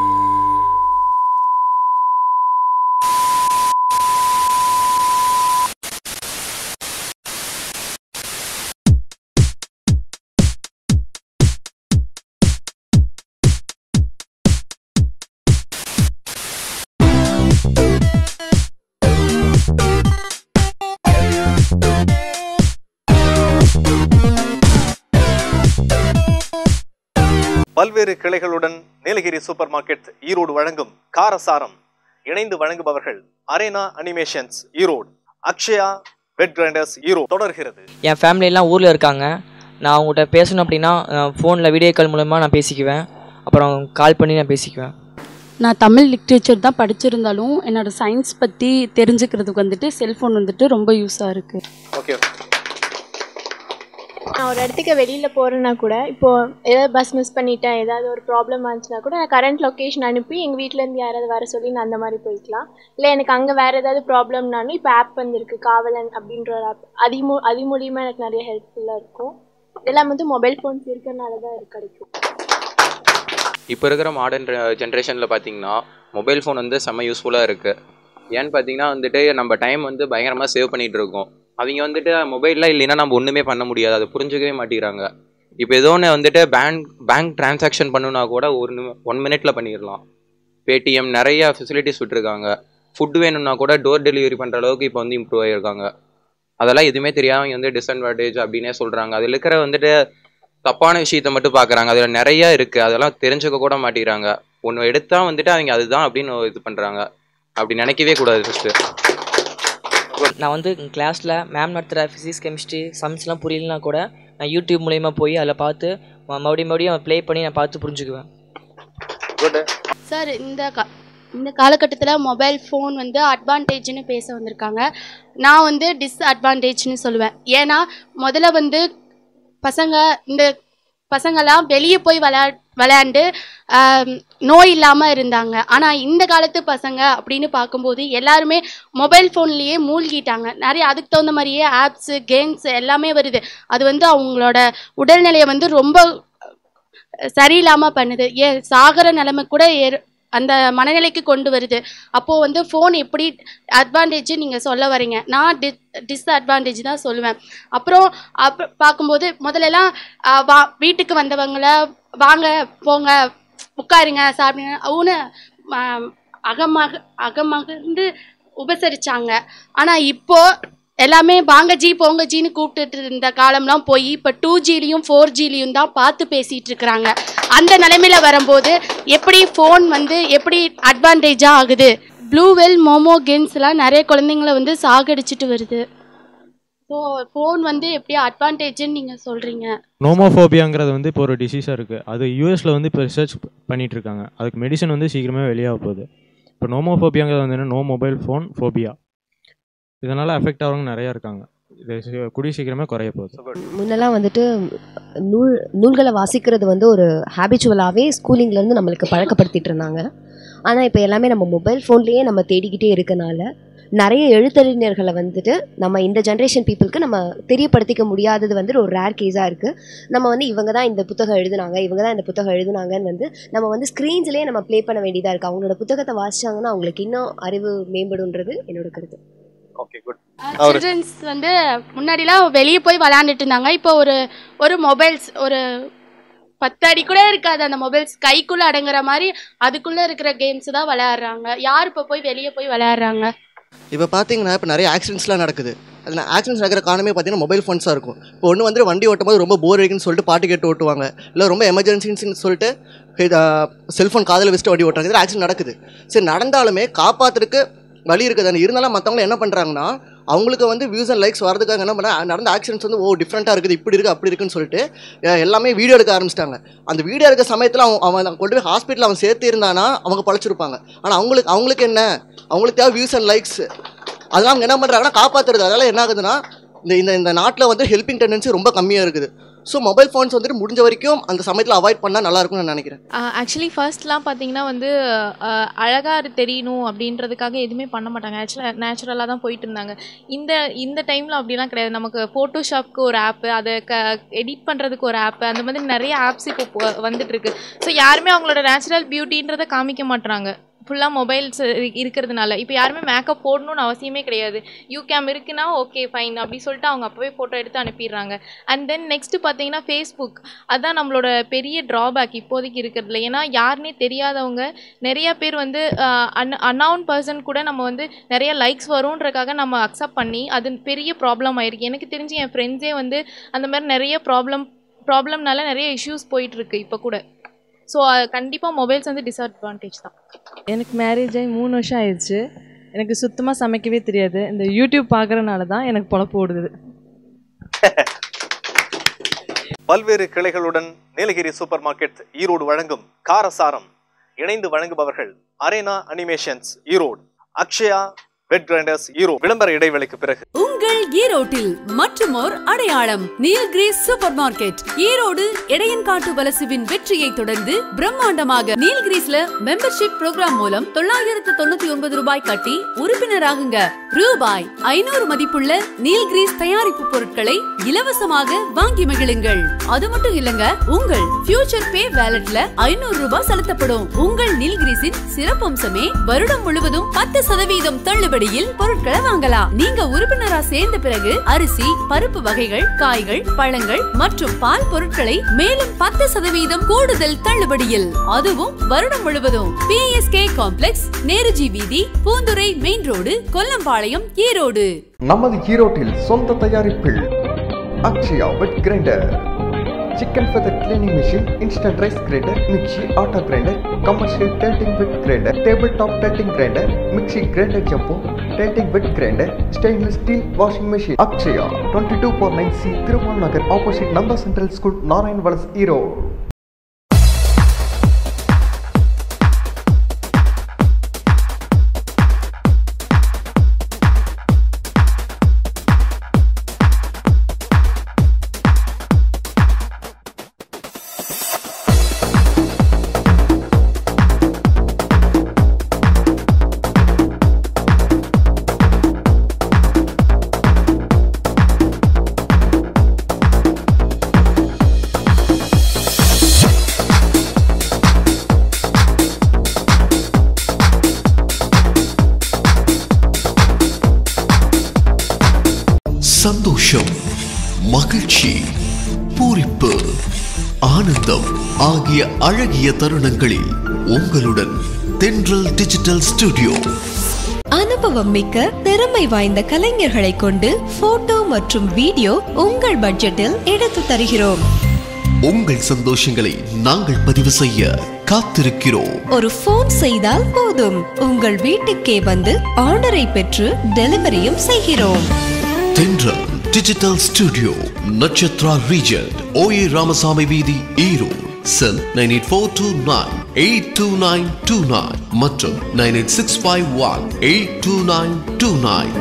Speaker 1: பல்வேறு கிளைகளுடன் நீலகிரி சூப்பர் மார்க்கெட் ஈரோடு வழங்கும் காரசாரம் இணைந்து வழங்குபவர்கள் arena animations Erode Akshaya wet grinders Erode தொடர்கிறது
Speaker 19: என் ஃபேமிலியெல்லாம் ஊரில் இருக்காங்க நான் அவங்ககிட்ட பேசணும் அப்படின்னா ஃபோனில் வீடியோ கால் மூலமாக நான் பேசிக்குவேன் அப்புறம் கால் பண்ணி நான் பேசிக்குவேன்
Speaker 20: நான் தமிழ் லிட்ரேச்சர் தான் படிச்சிருந்தாலும் என்னோட சயின்ஸ் பற்றி தெரிஞ்சுக்கிறதுக்கு வந்துட்டு செல்ஃபோன் வந்துட்டு ரொம்ப யூஸாக இருக்குது
Speaker 1: ஓகே
Speaker 21: நான் ஒரு இடத்துக்கு வெளியில் போகிறேன்னா கூட இப்போது ஏதாவது பஸ் மிஸ் பண்ணிட்டேன் ஏதாவது ஒரு ப்ராப்ளம் ஆச்சுன்னா கூட நான் கரண்ட் லொக்கேஷன் அனுப்பி எங்கள் வீட்டிலேருந்து யாராவது வர சொல்லி நான் அந்த மாதிரி போய்க்கலாம் இல்லை எனக்கு அங்கே வேறு ஏதாவது ப்ராப்ளம்னாலும் இப்போ ஆப் வந்திருக்கு காவலன் அப்படின்ற ஒரு ஆப் அது மூ அது மூலியமாக எனக்கு நிறைய ஹெல்ப்ஃபுல்லாக இருக்கும் இதெல்லாம் வந்து மொபைல் ஃபோன்ஸ் இருக்கிறனால தான் இது கிடைக்கும்
Speaker 14: இப்போ இருக்கிற மாடர்ன் ஜென்ரேஷனில் பார்த்தீங்கன்னா மொபைல் ஃபோன் வந்து செம்ம யூஸ்ஃபுல்லாக இருக்குது ஏன்னு பார்த்தீங்கன்னா வந்துட்டு நம்ம டைம் வந்து பயங்கரமாக சேவ் பண்ணிகிட்டு இருக்கோம் அவங்க வந்துட்டு மொபைல்லாம் இல்லைன்னா நம்ம ஒன்றுமே பண்ண முடியாது அதை புரிஞ்சுக்கவே மாட்டேங்கிறாங்க இப்போ ஏதோ ஒன்று வந்துட்டு பேங்க் பேங்க் டிரான்சாக்ஷன் பண்ணுனா கூட ஒரு ஒன் மினிட்ல பண்ணிடலாம் பேடிஎம் நிறைய ஃபெசிலிட்டிஸ் விட்டுருக்காங்க ஃபுட் வேணும்னா கூட டோர் டெலிவரி பண்ணுற அளவுக்கு இப்போ வந்து இம்ப்ரூவ் ஆகியிருக்காங்க அதெல்லாம் எதுவுமே தெரியாம இங்க வந்து டிஸ்அட்வான்டேஜ் அப்படின்னே சொல்கிறாங்க அதில் இருக்கிற வந்துட்டு தப்பான விஷயத்த மட்டும் பார்க்குறாங்க அதில் நிறைய இருக்குது அதெல்லாம் தெரிஞ்சுக்க கூட மாட்டேங்கிறாங்க ஒன்று எடுத்தால் வந்துட்டு அவங்க அதுதான் அப்படின்னு இது பண்ணுறாங்க அப்படி நினைக்கவே கூடாது ஃபஸ்ட்டு
Speaker 19: நான் வந்து கிளாஸில் மேம் நடத்துகிற ஃபிசிக்ஸ் கெமிஸ்ட்ரி சம்ஸ்லாம் புரியலனா கூட நான் யூடியூப் மூலயமா போய் அதில் பார்த்து ம- மறுபடியும் மறுபடியும் ப்ளே பண்ணி நான் பார்த்து புரிஞ்சுக்குவேன்
Speaker 4: சார் இந்த கா இந்த காலகட்டத்தில் மொபைல் ஃபோன் வந்து அட்வான்டேஜ்னு பேச வந்திருக்காங்க நான் வந்து டிஸ்அட்வான்டேஜ்னு சொல்லுவேன் ஏன்னா முதல்ல வந்து பசங்க இந்த பசங்களாம் வெளியே போய் விளையா விளையாண்டு ஆம், நோய் இல்லாமல் இருந்தாங்க ஆனால் இந்த காலத்து பசங்க அப்படின்னு பார்க்கும்போது எல்லாருமே மொபைல் ஃபோன்லேயே மூழ்கிட்டாங்க நிறைய அதுக்கு தகுந்த மாதிரியே ஆப்ஸு கேம்ஸ் எல்லாமே வருது அது வந்து அவங்களோட உடல்நிலையை வந்து ரொம்ப சரியில்லாமல் பண்ணுது ஏ சாகிற நிலைமை கூட ஏறு அந்த மனநிலைக்கு கொண்டு வருது அப்போது வந்து ஃபோன் எப்படி அட்வான்டேஜ் நீங்கள் சொல்ல வரீங்க நான் டி டிஸ்அட்வான்டேஜ் தான் சொல்லுவேன் அப்புறம் அப்ப பார்க்கும்போது முதல்லலாம் ஆ, வா வீட்டுக்கு வந்தவங்கள வாங்க போங்க உட்காருங்க சாப்பிடுங்க அவனு அகமாக அகமகிழ்ந்து உபசரிச்சாங்க ஆனால் இப்போ எல்லாமே வாங்க ஜி போங்க ஜின்னு கூப்பிட்டுட்டு இருந்த காலம்லாம் போய் இப்போ டூ ஜிலையும் ஃபோர் ஜிலையும் தான் பார்த்து பேசிகிட்டு இருக்கிறாங்க அந்த நிலைமையில வரும்போது எப்படி ஃபோன் வந்து எப்படி அட்வான்டேஜாக ஆகுது ப்ளூவெல் மோமோ கேம்ஸ்லாம் நிறைய குழந்தைங்கள வந்து சாகடிச்சிட்டு வருது ஸோ ஃபோன் வந்து எப்படி அட்வான்டேஜ்னு நீங்கள் சொல்கிறீங்க
Speaker 22: நோமோஃபோபியாங்கிறது வந்து இப்போ ஒரு டிசீஸாக இருக்குது அது யூஎஸில் வந்து இப்போ ரிசர்ச் பண்ணிட்டு இருக்காங்க அதுக்கு மெடிசன் வந்து சீக்கிரமே வெளியாக போகுது இப்போ நோமோஃபோபியாங்கிறது வந்து என்ன நோ மொபைல் ஃபோன் ஃபோபியா இதனால் அஃபெக்ட் ஆகிறவங்க நிறையா இருக்காங்க இது சி- கூடிய சீக்கிரமே குறைய போகுது
Speaker 7: முன்னெல்லாம் வந்துட்டு நூல் நூல்களை வாசிக்கிறது வந்து ஒரு ஹேபிச்சுவலாகவே ஸ்கூலிங்லேருந்து நம்மளுக்கு பழக்கப்படுத்திட்டு இருந்தாங்க ஆனால் இப்போ எல்லாமே நம்ம மொபைல் ஃபோன்லேயே நம்ம தேடிக்கிட்டே இருக்கனால நிறைய எழுத்தறிஞர்களை வந்துட்டு நம்ம இந்த ஜென்ரேஷன் பீப்புளுக்கு நம்ம தெரியப்படுத்திக்க முடியாதது வந்து ஒரு ரேர் கேஸாக இருக்குது நம்ம வந்து இவங்க தான் இந்த புத்தகம் எழுதுனாங்க இவங்க தான் இந்த புத்தகம் எழுதுனாங்கன்னு வந்து நம்ம வந்து ஸ்க்ரீன்ஸ்லேயே நம்ம ப்ளே பண்ண வேண்டியதாக இருக்குது அவங்களோட புத்தகத்தை வாசிச்சாங்கன்னா அவங்களுக்கு இன்னும் அறிவு மேம்படுன்றது என்னோட கருத்து
Speaker 1: ஓகே குட்
Speaker 4: சில்ட்ரன்ஸ் வந்து முன்னாடிலாம் வெளியே போய் விளையாண்டுட்டு இருந்தாங்க இப்போ ஒரு ஒரு மொபைல்ஸ் ஒரு பத்து அடி கூட இருக்காது அந்த மொபைல்ஸ் கைக்குள்ளே அடங்குற மாதிரி அதுக்குள்ளே இருக்கிற கேம்ஸ் தான் விளையாடுறாங்க யார் இப்போ போய் வெளியே போய் விளையாடுறாங்க
Speaker 8: இப்போ பார்த்தீங்கன்னா இப்போ நிறைய ஆக்சிடென்ட்ஸ்லாம் நடக்குது அதில் ஆக்சிடென்ட்ஸ் நடக்கிற காரணமே பார்த்தீங்கன்னா மொபைல் ஃபோன்ஸாக இருக்கும் இப்போ ஒன்று வந்து வண்டி ஓட்டும் போது ரொம்ப போர் அடிக்குன்னு சொல்லிட்டு பாட்டு கேட்டு ஓட்டுவாங்க இல்லை ரொம்ப எமர்ஜென்சின்னு சொல்லிட்டு செல்ஃபோன் காதில் வச்சுட்டு வண்டி ஓட்டுறாங்க இதில் ஆக்சிடென்ட் நடக்குது சரி நடந்தாலுமே காப்பாற்றுறதுக்கு வழி இருக்குது இருந்தாலும் மற்றவங்க என்ன பண்ணுறாங்கன்னா அவங்களுக்கு வந்து வியூஸ் அண்ட் லைக்ஸ் வரதுக்காக என்ன பண்ண நடந்த ஆக்சிடென்ட்ஸ் வந்து ஓ டிஃப்ரெண்ட்டாக இருக்குது இப்படி இருக்குது அப்படி இருக்குன்னு சொல்லிட்டு அஹ், எல்லாமே வீடியோ எடுக்க ஆரம்பிச்சிட்டாங்க அந்த வீடியோ எடுக்க சமயத்தில் அவன் அவன் கொண்டு போய் ஹாஸ்பிட்டல் அவன் சேர்த்து இருந்தானா அவங்க பழச்சிருப்பாங்க ஆனால் அவங்களுக்கு அவங்களுக்கு என்ன அவங்களுக்கு தேவை வியூஸ் அண்ட் லைக்ஸ் அதெல்லாம் அவங்க என்ன பண்ணுறாங்கன்னா காப்பாற்றுறது அதனால் என்ன ஆகுதுன்னா இந்த இந்த இந்த நாட்டில் வந்து ஹெல்பிங் டெண்டன்சி ரொம்ப கம்மியாக இருக்குது ஸோ மொபைல் ஃபோன்ஸ் வந்துட்டு முடிஞ்ச வரைக்கும் அந்த சமயத்தில் அவாய்ட் பண்ணால் நல்லா இருக்கும்னு நான் நினைக்கிறேன்
Speaker 2: ஆக்சுவலி ஃபர்ஸ்ட்லாம் பார்த்தீங்கன்னா வந்து அழகாக தெரியணும் அப்படின்றதுக்காக எதுவுமே பண்ண மாட்டாங்க ஆக்சுவலாக நேச்சுரலாக தான் போயிட்டு இருந்தாங்க இந்த இந்த டைமில் அப்படிலாம் கிடையாது நமக்கு ஃபோட்டோஷாப்க்கு ஒரு ஆப்பு அதை க எடிட் பண்ணுறதுக்கு ஒரு ஆப்பு அந்த மாதிரி நிறைய ஆப்ஸ் இப்போ போ- வந்துட்டு இருக்கு ஸோ யாருமே அவங்களோட நேச்சுரல் பியூட்டின்றதை காமிக்க மாட்றாங்க ஃபுல்லாக மொபைல்ஸ் இருக்கிறதுனால இப்போ யாருமே மேக்கப் போடணும்னு அவசியமே கிடையாது யூ கேம் இருக்குன்னா ஓகே ஃபைன் அப்படி சொல்லிட்டு அவங்க அப்போவே ஃபோட்டோ எடுத்து அனுப்பிடுறாங்க அண்ட் தென் நெக்ஸ்ட் பார்த்தீங்கன்னா ஃபேஸ்புக் அதான் நம்மளோட பெரிய ட்ராபேக் இப்போதைக்கு இருக்கிறதுல ஏன்னா யாருனே தெரியாதவங்க நிறைய பேர் வந்து அன் அன்னவுன் பர்சன் கூட நம்ம வந்து நிறைய லைக்ஸ் வரும்ன்றக்காக நம்ம அக்செப்ட் பண்ணி அது பெரிய ப்ராப்ளம் ஆயிருக்கு எனக்கு தெரிஞ்சு என் ஃப்ரெண்ட்ஸே வந்து அந்த மாதிரி நிறைய ப்ராப்ளம் ப்ராப்ளம்னால நிறைய இஷ்யூஸ் போயிட்டுருக்கு இப்போ கூட ஸோ கண்டிப்பாக மொபைல்ஸ் வந்து டிஸ்அட்வான்டேஜ் தான்
Speaker 3: எனக்கு மேரேஜ் ஆகி மூணு வருஷம் ஆயிடுச்சு எனக்கு சுத்தமாக சமைக்கவே தெரியாது இந்த யூடியூப் பார்க்குறனால தான் எனக்கு பொழப்பு ஓடுது
Speaker 1: பல்வேறு கிளைகளுடன் நீலகிரி சூப்பர் மார்க்கெட் ஈரோடு வழங்கும் காரசாரம் இணைந்து வழங்குபவர்கள் arena animations Erode Akshaya wet grinders Erode விளம்பர இடைவேளைக்கு பிறகு
Speaker 9: உங்கள் ஈரோட்டில் மற்றுமோர் அடையாளம் நீல்கிரிஸ் சூப்பர் மார்க்கெட் ஈரோடு இடையன்காட்டு வலசுவின் வெற்றியை தொடர்ந்து பிரம்மாண்டமாக நீல்கிரிஸ்ல மெம்பர்ஷிப் ப்ரோக்ராம் மூலம் தொள்ளாயிரத்து தொண்ணூத்தி ஒன்பது ரூபாய் கட்டி உறுப்பினராகுங்க ரூபாய் ஐநூறு மதிப்புள்ள நீல்கிரிஸ் தயாரிப்பு பொருட்களை இலவசமாக வாங்கி மகிழுங்கள் அது மட்டும் இல்லங்க உங்கள் ஃபியூச்சர் பே வேலட்ல ஐநூறு ரூபாய் செலுத்தப்படும் உங்கள் நீல்கிரிஸின் சிறப்பம்சமே வருடம் முழுவதும் பத்து சதவீதம் தள்ளுபடியில் பொருட்களை வாங்கலாம் நீங்க உறுப்பினரா சேர்ந்த பிறகு அரிசி பருப்பு வகைகள் காய்கள் பழங்கள் மற்றும் பால் பொருட்களை மேலும் பத்து சதவீதம் கூடுதல் தள்ளுபடியில் அதுவும் வருடம் முழுவதும் பிஎஸ்கே காம்ப்ளெக்ஸ் நேருஜி வீதி பூந்துரை மெயின் ரோடு கொல்லம்பாளையம் ஈரோடு
Speaker 10: நமது ஈரோட்டில் சொந்த தயாரிப்பில் Akshaya wet grinder chicken feather cleaning machine instant rice grinder mixie auto grinder commercial tilting wet grinder table top tilting grinder mixie grinder jumbo tilting wet grinder stainless steel washing machine Akshaya twenty two four nine C Thirumal Nagar opposite Nanda central school Narayan Valas Erode
Speaker 11: சந்தோஷம் மகிழ்ச்சி பூரிப்பு ஆனந்தம் ஆகிய அழகிய தருணங்களில் உங்களுடன் தென்றல் டிஜிட்டல் ஸ்டுடியோ
Speaker 12: அனுபவம் மிக்க திறமை வாய்ந்த கலைஞர்களை கொண்டு போட்டோ மற்றும் வீடியோ உங்கள் பட்ஜெட்டில் எடுத்து தருகிறோம்
Speaker 11: உங்கள் சந்தோஷங்களை நாங்கள் பதிவு செய்ய காத்திருக்கிறோம்
Speaker 12: ஒரு போன் செய்தால் போதும் உங்கள் வீட்டுக்கே வந்து ஆர்டரை பெற்று டெலிவரியும் செய்கிறோம்
Speaker 11: Thendral digital studio Natchathra region OA Ramasamy வீதி Erode cell nine eight four two nine eight two nine two nine மற்றும் nine eight six five one eight two nine two nine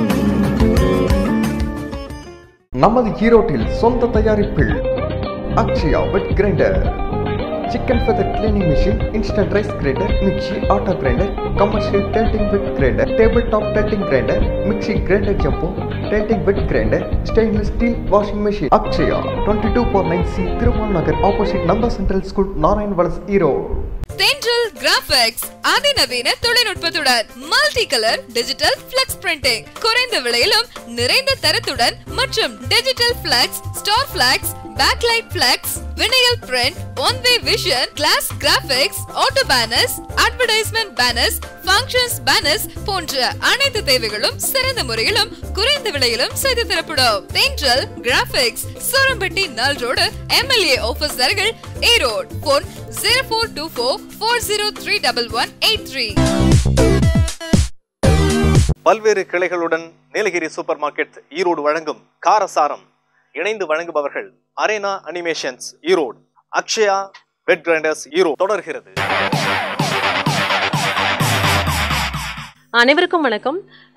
Speaker 10: நமது ஈரோட்டில் சொந்த தயாரிப்பில் Akshaya wet grinder chicken feather cleaning machine instant rice grinder mixie auto grinder commercial tilting wet grinder table top tilting grinder mixie grinder jumbo tilting wet grinder stainless steel washing machine Akshaya twenty two four nine C Thirumal Nagar opposite Nanda central school Narayan Valas Erode
Speaker 13: Thendral graphics அதிநவீன தொழில்நுட்பத்துடன் multi colour digital flex printing குறைந்த விலையிலும் நிறைந்த தரத்துடன் மற்றும் digital flex star flex backlight flex vinyl print one way vision glass graphics auto banners advertisement banners functions banners போன்ற அனைத்து தேவைகளும் சிறந்த முறையிலும் குறைந்த விலையிலும் செய்து தரப்படும் தென்றல் கிராபிக்ஸ் சூரம்பட்டி நல் ரோடு எம்எல்ஏ ஆபீஸ் அருகில் Erode phone zero four two four four zero three double one eight three
Speaker 1: பல்வேறு கிளைகளுடன் நீலகிரி சூப்பர் மார்க்கெட் ஈரோடு வழங்கும் காரசாரம் இணைந்து வழங்குபவர்கள் arena animations Erode Akshaya wet grinders Erode தொடர்கிறது
Speaker 5: அனைவருக்கும் வணக்கம்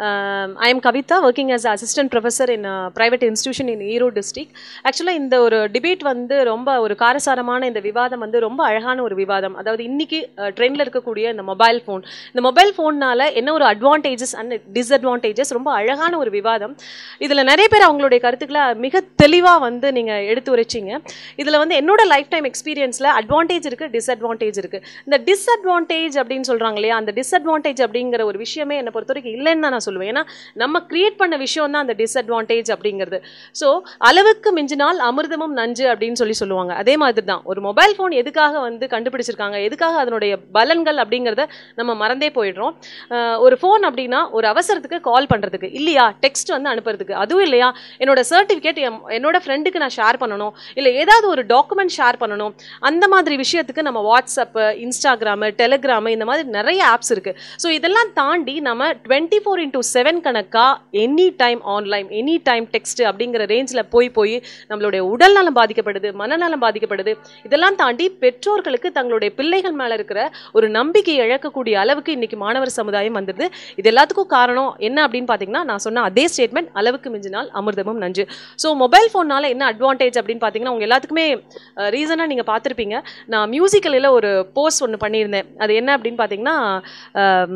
Speaker 5: I am Kavitha working as assistant professor in private institution in Erode district ஆக்சுவலாக இந்த ஒரு டிபேட் வந்து ரொம்ப ஒரு காரசாரமான இந்த விவாதம் வந்து ரொம்ப அழகான ஒரு விவாதம் அதாவது இன்னைக்கு ட்ரெண்டில் இருக்கக்கூடிய இந்த மொபைல் ஃபோன் இந்த மொபைல் ஃபோன்னால என்ன ஒரு அட்வான்டேஜஸ் அண்ட் டிஸ்அட்வான்டேஜஸ் ரொம்ப அழகான ஒரு விவாதம் இதில் நிறைய பேர் அவங்களுடைய கருத்துக்களை மிக தெளிவாக வந்து நீங்கள் எடுத்து உரைச்சிங்க இதில் வந்து என்னோட லைஃப் டைம் எக்ஸ்பீரியன்ஸில் அட்வான்டேஜ் இருக்குது டிஸ்அட்வான்டேஜ் இருக்குது இந்த டிஸ்அட்வான்டேஜ் அப்படின்னு சொல்கிறாங்க இல்லையா அந்த டிஸ்அட்வான்டேஜ் அப்படிங்கிற ஒரு விஷயமே என்னை பொறுத்த வரைக்கும் இல்லைன்னு தான் நான் சொல்லுவேன் ஏன்னா நம்ம கிரியேட் பண்ண விஷயம் தான் அந்த டிஸ்அட்வான்டேஜ் அப்படிங்கிறது ஸோ அளவுக்கு மிஞ்சினால் அமிர்தமும் நஞ்சு அப்படின்னு சொல்லி சொல்லுவாங்க அதே மாதிரி தான் ஒரு மொபைல் ஃபோன் எதுக்காக வந்து கண்டுபிடிச்சிருக்காங்க எதுக்காக அதனுடைய பலன்கள் அப்படிங்கிறத நம்ம மறந்தே போயிடுறோம் அஹ் ஒரு ஃபோன் அப்படின்னா ஒரு அவசரத்துக்கு கால் பண்ணுறதுக்கு இல்லையா டெக்ஸ்ட் வந்து அனுப்புறதுக்கு அதுவும் இல்லையா என்னோட சர்டிஃபிகேட் என்னோட ஃப்ரெண்டுக்கு நான் ஷேர் பண்ணணும் இல்லை ஏதாவது ஒரு டாக்குமெண்ட் ஷேர் பண்ணணும் அந்த மாதிரி விஷயத்துக்கு நம்ம வாட்ஸ்அப்பு இன்ஸ்டாகிராமு டெலிகிராமு இந்த மாதிரி நிறைய ஆப்ஸ் இருக்குது ஸோ இதெல்லாம் தாண்டி நம்ம டுவெண்ட்டி ஃபோர் இன்டூ செவன் கணக்காக any time online any time text அப்படிங்கிற ரேஞ்சில் போய் போய் நம்மளுடைய உடல் நலம் பாதிக்கப்படுது மனநலம் பாதிக்கப்படுது இதெல்லாம் தாண்டி பெற்றோர்களுக்கு தங்களுடைய பிள்ளைகள் மேலே இருக்கிற ஒரு நம்பிக்கை இழக்கக்கூடிய அளவுக்கு இன்னைக்கு மாணவர் சமுதாயம் வந்தது இது எல்லாத்துக்கும் காரணம் என்ன அப்படின்னு பார்த்தீங்கன்னா நான் சொன்ன அதே ஸ்டேட்மெண்ட் அளவுக்கு மிஞ்சினால் அமிர்தமும் நஞ்சு ஸோ மொபைல் ஃபோனால் என்ன அட்வான்டேஜ் அப்படின்னு பார்த்தீங்கன்னா உங்க எல்லாத்துக்குமே ரீசனாக நீங்கள் பார்த்துருப்பீங்க நான் மியூசிக்கலில் ஒரு போஸ்ட் ஒன்று பண்ணியிருந்தேன் அது என்ன அப்படின்னு பார்த்தீங்கன்னா ஆம்,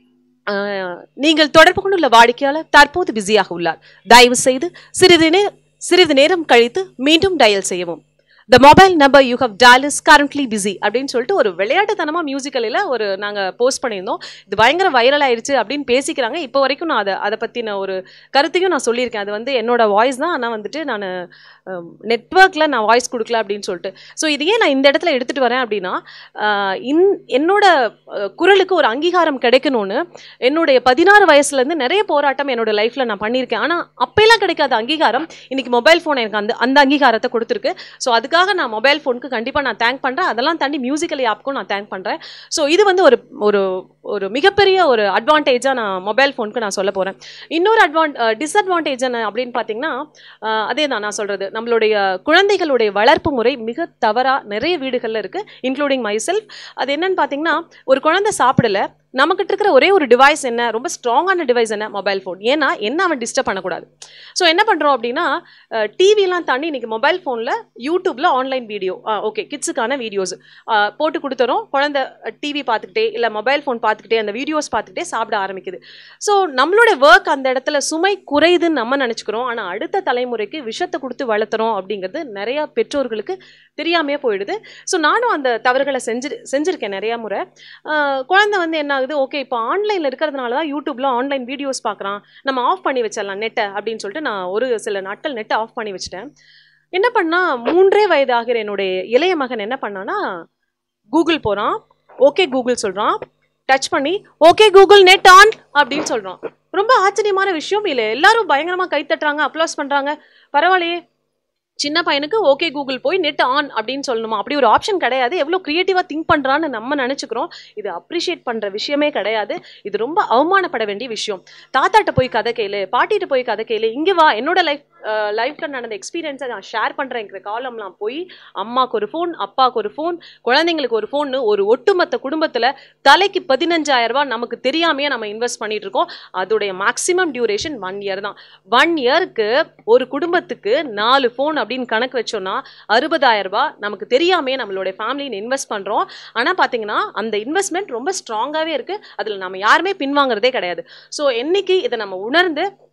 Speaker 5: ஆஹ், நீங்கள் தொடர்பு கொண்டுள்ள வாடிக்கையாளர் தற்போது பிஸியாக உள்ளார் தயவு செய்து சிறிது நே சிறிது நேரம் கழித்து மீண்டும் டயல் செய்யவும் the mobile number you have dial is currently busy அப்படின்னு சொல்லிட்டு ஒரு விளையாட்டுத்தனமாக மியூசிக்கலில் ஒரு நாங்கள் போஸ்ட் பண்ணியிருந்தோம் இது பயங்கர வைரல் ஆயிடுச்சு அப்படின்னு பேசிக்கிறாங்க இப்போ வரைக்கும் நான் அதை அதை பற்றின ஒரு கருத்தையும் நான் சொல்லியிருக்கேன் அது வந்து என்னோட வாய்ஸ் தான் ஆனால் வந்துட்டு நான் நெட்ஒர்க்கில் நான் வாய்ஸ் கொடுக்கல அப்படின்னு சொல்லிட்டு ஸோ இது ஏன் நான் இந்த இடத்துல எடுத்துகிட்டு வரேன் அப்படின்னா ஆஹ் இன் என்னோட அஹ், குரலுக்கு ஒரு அங்கீகாரம் கிடைக்கணும்னு என்னுடைய பதினாறு வயசுலேருந்து நிறைய போராட்டம் என்னோட லைஃப்பில் நான் பண்ணியிருக்கேன் ஆனால் அப்போல்லாம் கிடைக்காத அங்கீகாரம் இன்னைக்கு மொபைல் ஃபோன் எனக்கு அந்த அந்த அங்கீகாரத்தை கொடுத்துருக்கு ஸோ அதுக்காக நான் மொபைல் ஃபோனுக்கு கண்டிப்பாக நான் தேங்க் பண்ணுறேன் அதெல்லாம் தாண்டி மியூசிக்கல் ஆப்க்கும் நான் தேங்க் பண்ணுறேன் ஸோ இது வந்து ஒரு ஒரு ஒரு மிகப்பெரிய ஒரு அட்வான்டேஜாக நான் மொபைல் ஃபோனுக்கு நான் சொல்ல போகிறேன் இன்னொரு அட்வான் டிஸ்அட்வான்டேஜ் என்ன அப்படின்னு பார்த்தீங்கன்னா ஆஹ் அதே தான் நான் சொல்கிறது நம்மளுடைய குழந்தைகளுடைய வளர்ப்பு முறை மிக தவறாக நிறைய வீடுகளில் இருக்குது இன்க்ளூடிங் மை செல்ஃப் அது என்னன்னு பார்த்தீங்கன்னா ஒரு குழந்தை சாப்பிடல நம்மக்கிட்ட இருக்கிற ஒரே ஒரு டிவைஸ் என்ன ரொம்ப ஸ்ட்ராங்கான டிவைஸ் என்ன மொபைல் ஃபோன் ஏன்னா என்ன அவன் டிஸ்டர்ப் பண்ணக்கூடாது ஸோ என்ன பண்ணுறோம் அப்படின்னா டிவிலாம் தாண்டி இன்னைக்கு மொபைல் ஃபோனில் யூடியூப்பில் ஆன்லைன் வீடியோ ஓகே கிட்ஸுக்கான வீடியோஸ் போட்டு கொடுத்துறோம் குழந்தை டிவி பார்த்துக்கிட்டே இல்லை மொபைல் ஃபோன் பார்த்துக்கிட்டே அந்த வீடியோஸ் பார்த்துக்கிட்டே சாப்பிட ஆரம்பிக்குது ஸோ நம்மளோட ஒர்க் அந்த இடத்துல சுமை குறையுதுன்னு நம்ம நினச்சிக்கிறோம் ஆனால் அடுத்த தலைமுறைக்கு விஷத்தை கொடுத்து வளர்த்துறோம் அப்படிங்கிறது நிறைய பெற்றோர்களுக்கு தெரியாமையே போயிடுது ஸோ நானும் அந்த தவறுகளை செஞ்சு செஞ்சுருக்கேன் நிறையா முறை ஆஹ் குழந்தை வந்து என்ன ஆகுது ஓகே இப்போ ஆன்லைனில் இருக்கிறதுனால தான் யூடியூப்ல ஆன்லைன் வீடியோஸ் பார்க்குறான் நம்ம ஆஃப் பண்ணி வச்சிடலாம் நெட்டை அப்படின்னு சொல்லிட்டு நான் ஒரு சில நாட்கள் நெட்டை ஆஃப் பண்ணி வச்சிட்டேன் என்ன பண்ணா மூன்றே வயது ஆகிற என்னுடைய இளைய மகன் என்ன பண்ணானா கூகுள் போகிறான் ஓகே கூகுள் சொல்கிறான் டச் பண்ணி ஓகே கூகுள் நெட் ஆன் அப்படின்னு சொல்கிறான் ரொம்ப ஆச்சரியமான விஷயம் இல்லை எல்லாரும் பயங்கரமாக கை தட்டுறாங்க அப்ளாஸ் பண்ணுறாங்க பரவாயில்லையே சின்ன பையனுக்கு ஓகே கூகுள் போய் நெட் ஆன் அப்படின்னு சொல்லணுமா அப்படி ஒரு ஆப்ஷன் கிடையாது எவ்வளோ க்ரியேட்டிவாக திங்க் பண்ணுறான்னு நம்ம நினச்சிக்கிறோம் இது அப்ரிஷியேட் பண்ணுற விஷயமே கிடையாது இது ரொம்ப அவமானப்பட வேண்டிய விஷயம் தாத்தாட்ட போய் கதை கேளு பாட்டிகிட்ட போய் கதை கேளு இங்கே வா என்னோட லைஃப் லைஃப்பில் நடந்த எக்ஸ்பீரியன்ஸை நான் ஷேர் பண்ணுறேங்கிற காலம்லாம் போய் அம்மாவுக்கு ஒரு ஃபோன் அப்பாவுக்கு ஒரு ஃபோன் குழந்தைங்களுக்கு ஒரு ஃபோன்னு ஒரு ஒட்டுமொத்த குடும்பத்தில் தலைக்கு பதினஞ்சாயிரம் ரூபாய் நமக்கு தெரியாமையே நம்ம இன்வெஸ்ட் பண்ணிட்டு இருக்கோம் அதோடைய மேக்ஸிமம் டியூரேஷன் ஒன் இயர் தான் ஒன் இயருக்கு ஒரு குடும்பத்துக்கு நாலு ஃபோன் அப்படின்னு கணக்கு வச்சோம்னா அறுபதாயிரம் ரூபாய் நமக்கு தெரியாமையே நம்மளுடைய ஃபேமிலின்னு இன்வெஸ்ட் பண்ணுறோம் ஆனால் பார்த்தீங்கன்னா அந்த இன்வெஸ்ட்மெண்ட் ரொம்ப ஸ்ட்ராங்காகவே இருக்குது அதில் நம்ம யாருமே பின்வாங்குறதே கிடையாது ஸோ என்னைக்கு இதை நம்ம உணர்ந்து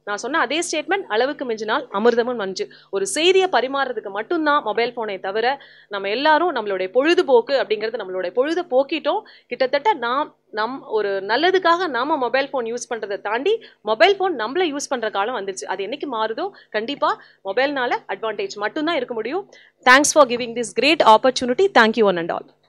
Speaker 5: நான் சொன்ன அதே ஸ்டேட்மெண்ட் அளவுக்கு மிஞ்சினால் அமிர்தமும் நஞ்சு ஒரு செய்தியை பரிமாறுறதுக்கு மட்டும்தான் மொபைல் ஃபோனை தவிர நம்ம எல்லாரும் நம்மளுடைய பொழுதுபோக்கு அப்படிங்கிறது நம்மளுடைய பொழுது போக்கிட்டோம் கிட்டத்தட்ட நாம் நம் ஒரு நல்லதுக்காக நாம மொபைல் ஃபோன் யூஸ் பண்ணுறதை தாண்டி மொபைல் ஃபோன் நம்மள யூஸ் பண்ணுற காலம் வந்துருச்சு அது என்னைக்கு மாறுதோ கண்டிப்பாக மொபைல்னால அட்வான்டேஜ் மட்டும்தான் இருக்க முடியும் thanks for giving this great opportunity thank you one and all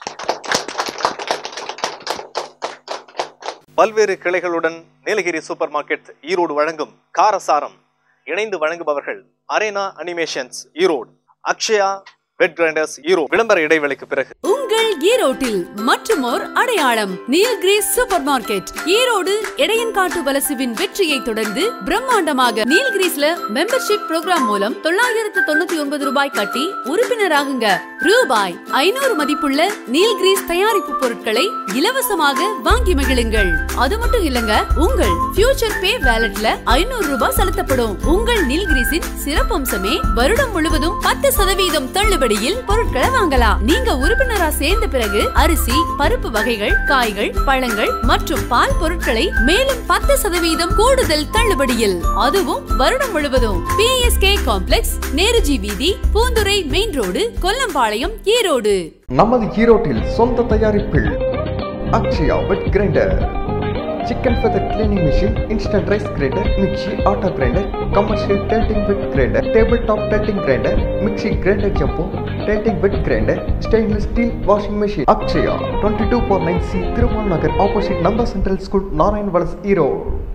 Speaker 1: பல்வேறு கிளைகளுடன் நீலகிரி சூப்பர் மார்க்கெட் ஈரோடு வழங்கும் காரசாரம் இணைந்து வழங்குபவர்கள் arena animations Erode Akshaya wet grinders Erode விளம்பர இடைவெளிக்கு பிறகு
Speaker 9: உங்கள் ஈரோட்டில் மற்றுமோர் அடையாளம் நீல்கிரிஸ் சூப்பர் மார்க்கெட் ஈரோடு இடையன்காட்டு வலசுவின் வெற்றியை தொடர்ந்து பிரம்மாண்டமாக நீல்கிரிஸ்ல மெம்பர்ஷிப் ப்ரோக்ராம் மூலம் தொள்ளாயிரத்து தொண்ணூத்தி ஒன்பது ரூபாய் கட்டி உறுப்பினராகுங்க ரூபாய் ஐநூறு மதிப்புள்ள நீல்கிரிஸ் தயாரிப்பு பொருட்களை இலவசமாக வாங்கி மகிழுங்கள் அது மட்டும் இல்லங்க உங்கள் ஃபியூச்சர் பே வேலட்ல ஐநூறு ரூபாய் செலுத்தப்படும் உங்கள் நீல்கிரிஸின் சிறப்பம்சமே வருடம் முழுவதும் பத்து சதவீதம் தள்ளுபடியில் பொருட்களை வாங்கலாம் நீங்க உறுப்பினரா சேர்ந்த பிறகு அரிசி பருப்பு வகைகள் காய்கள் பழங்கள் மற்றும் பால் பொருட்களை மேலும் பத்து சதவீதம் கூடுதல் தள்ளுபடியில் அதுவும் வருடம் முழுவதும் பிஎஸ்கே காம்ப்ளெக்ஸ் நேருஜி வீதி பூந்துரை மெயின் ரோடு கொல்லம்பாளையம் ஈரோடு
Speaker 10: நமது ஈரோட்டில் சொந்த தயாரிப்பில் Akshaya wet grinder chicken feather cleaning machine instant rice grinder mixie auto grinder commercial tilting wet grinder table top tilting grinder mixie grinder jumbo tilting wet grinder stainless steel washing machine Akshaya twenty two four nine C Thirumal Nagar opposite number central school Narayan Valas Erode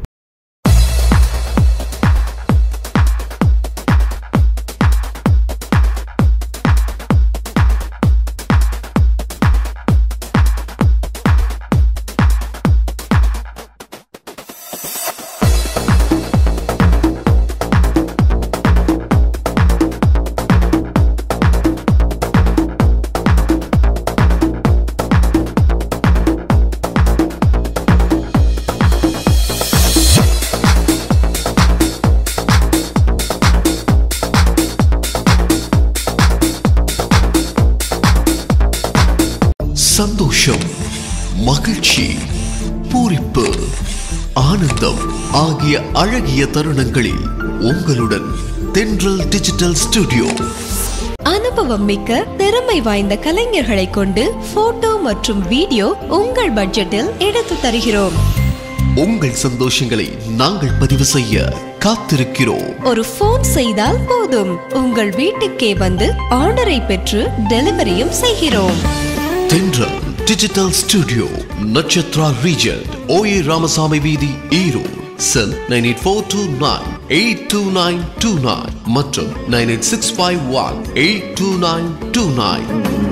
Speaker 11: சந்தோஷம் மகிழ்ச்சி பூரிப்பு ஆனந்தம் ஆகிய அழகிய தருணங்களில் உங்களுடன் தென்றல் டிஜிட்டல் ஸ்டுடியோ
Speaker 12: அனுபவம் மிக்க திறமை வாய்ந்த கலைஞர்களை கொண்டு போட்டோ மற்றும் வீடியோ உங்கள் பட்ஜெட்டில் எடுத்து தருகிறோம்
Speaker 11: உங்கள் சந்தோஷங்களை நாங்கள் பதிவு செய்ய காத்திருக்கிறோம்
Speaker 12: ஒரு போன் செய்தால் போதும் உங்கள் வீட்டுக்கே வந்து ஆர்டரை பெற்று டெலிவரியும் செய்கிறோம்
Speaker 11: Thendral digital studio Natchathra region OA Ramasamy வீதி Erode cell nine eight four two nine eight two nine two nine மற்றும் nine eight six five one eight two nine two nine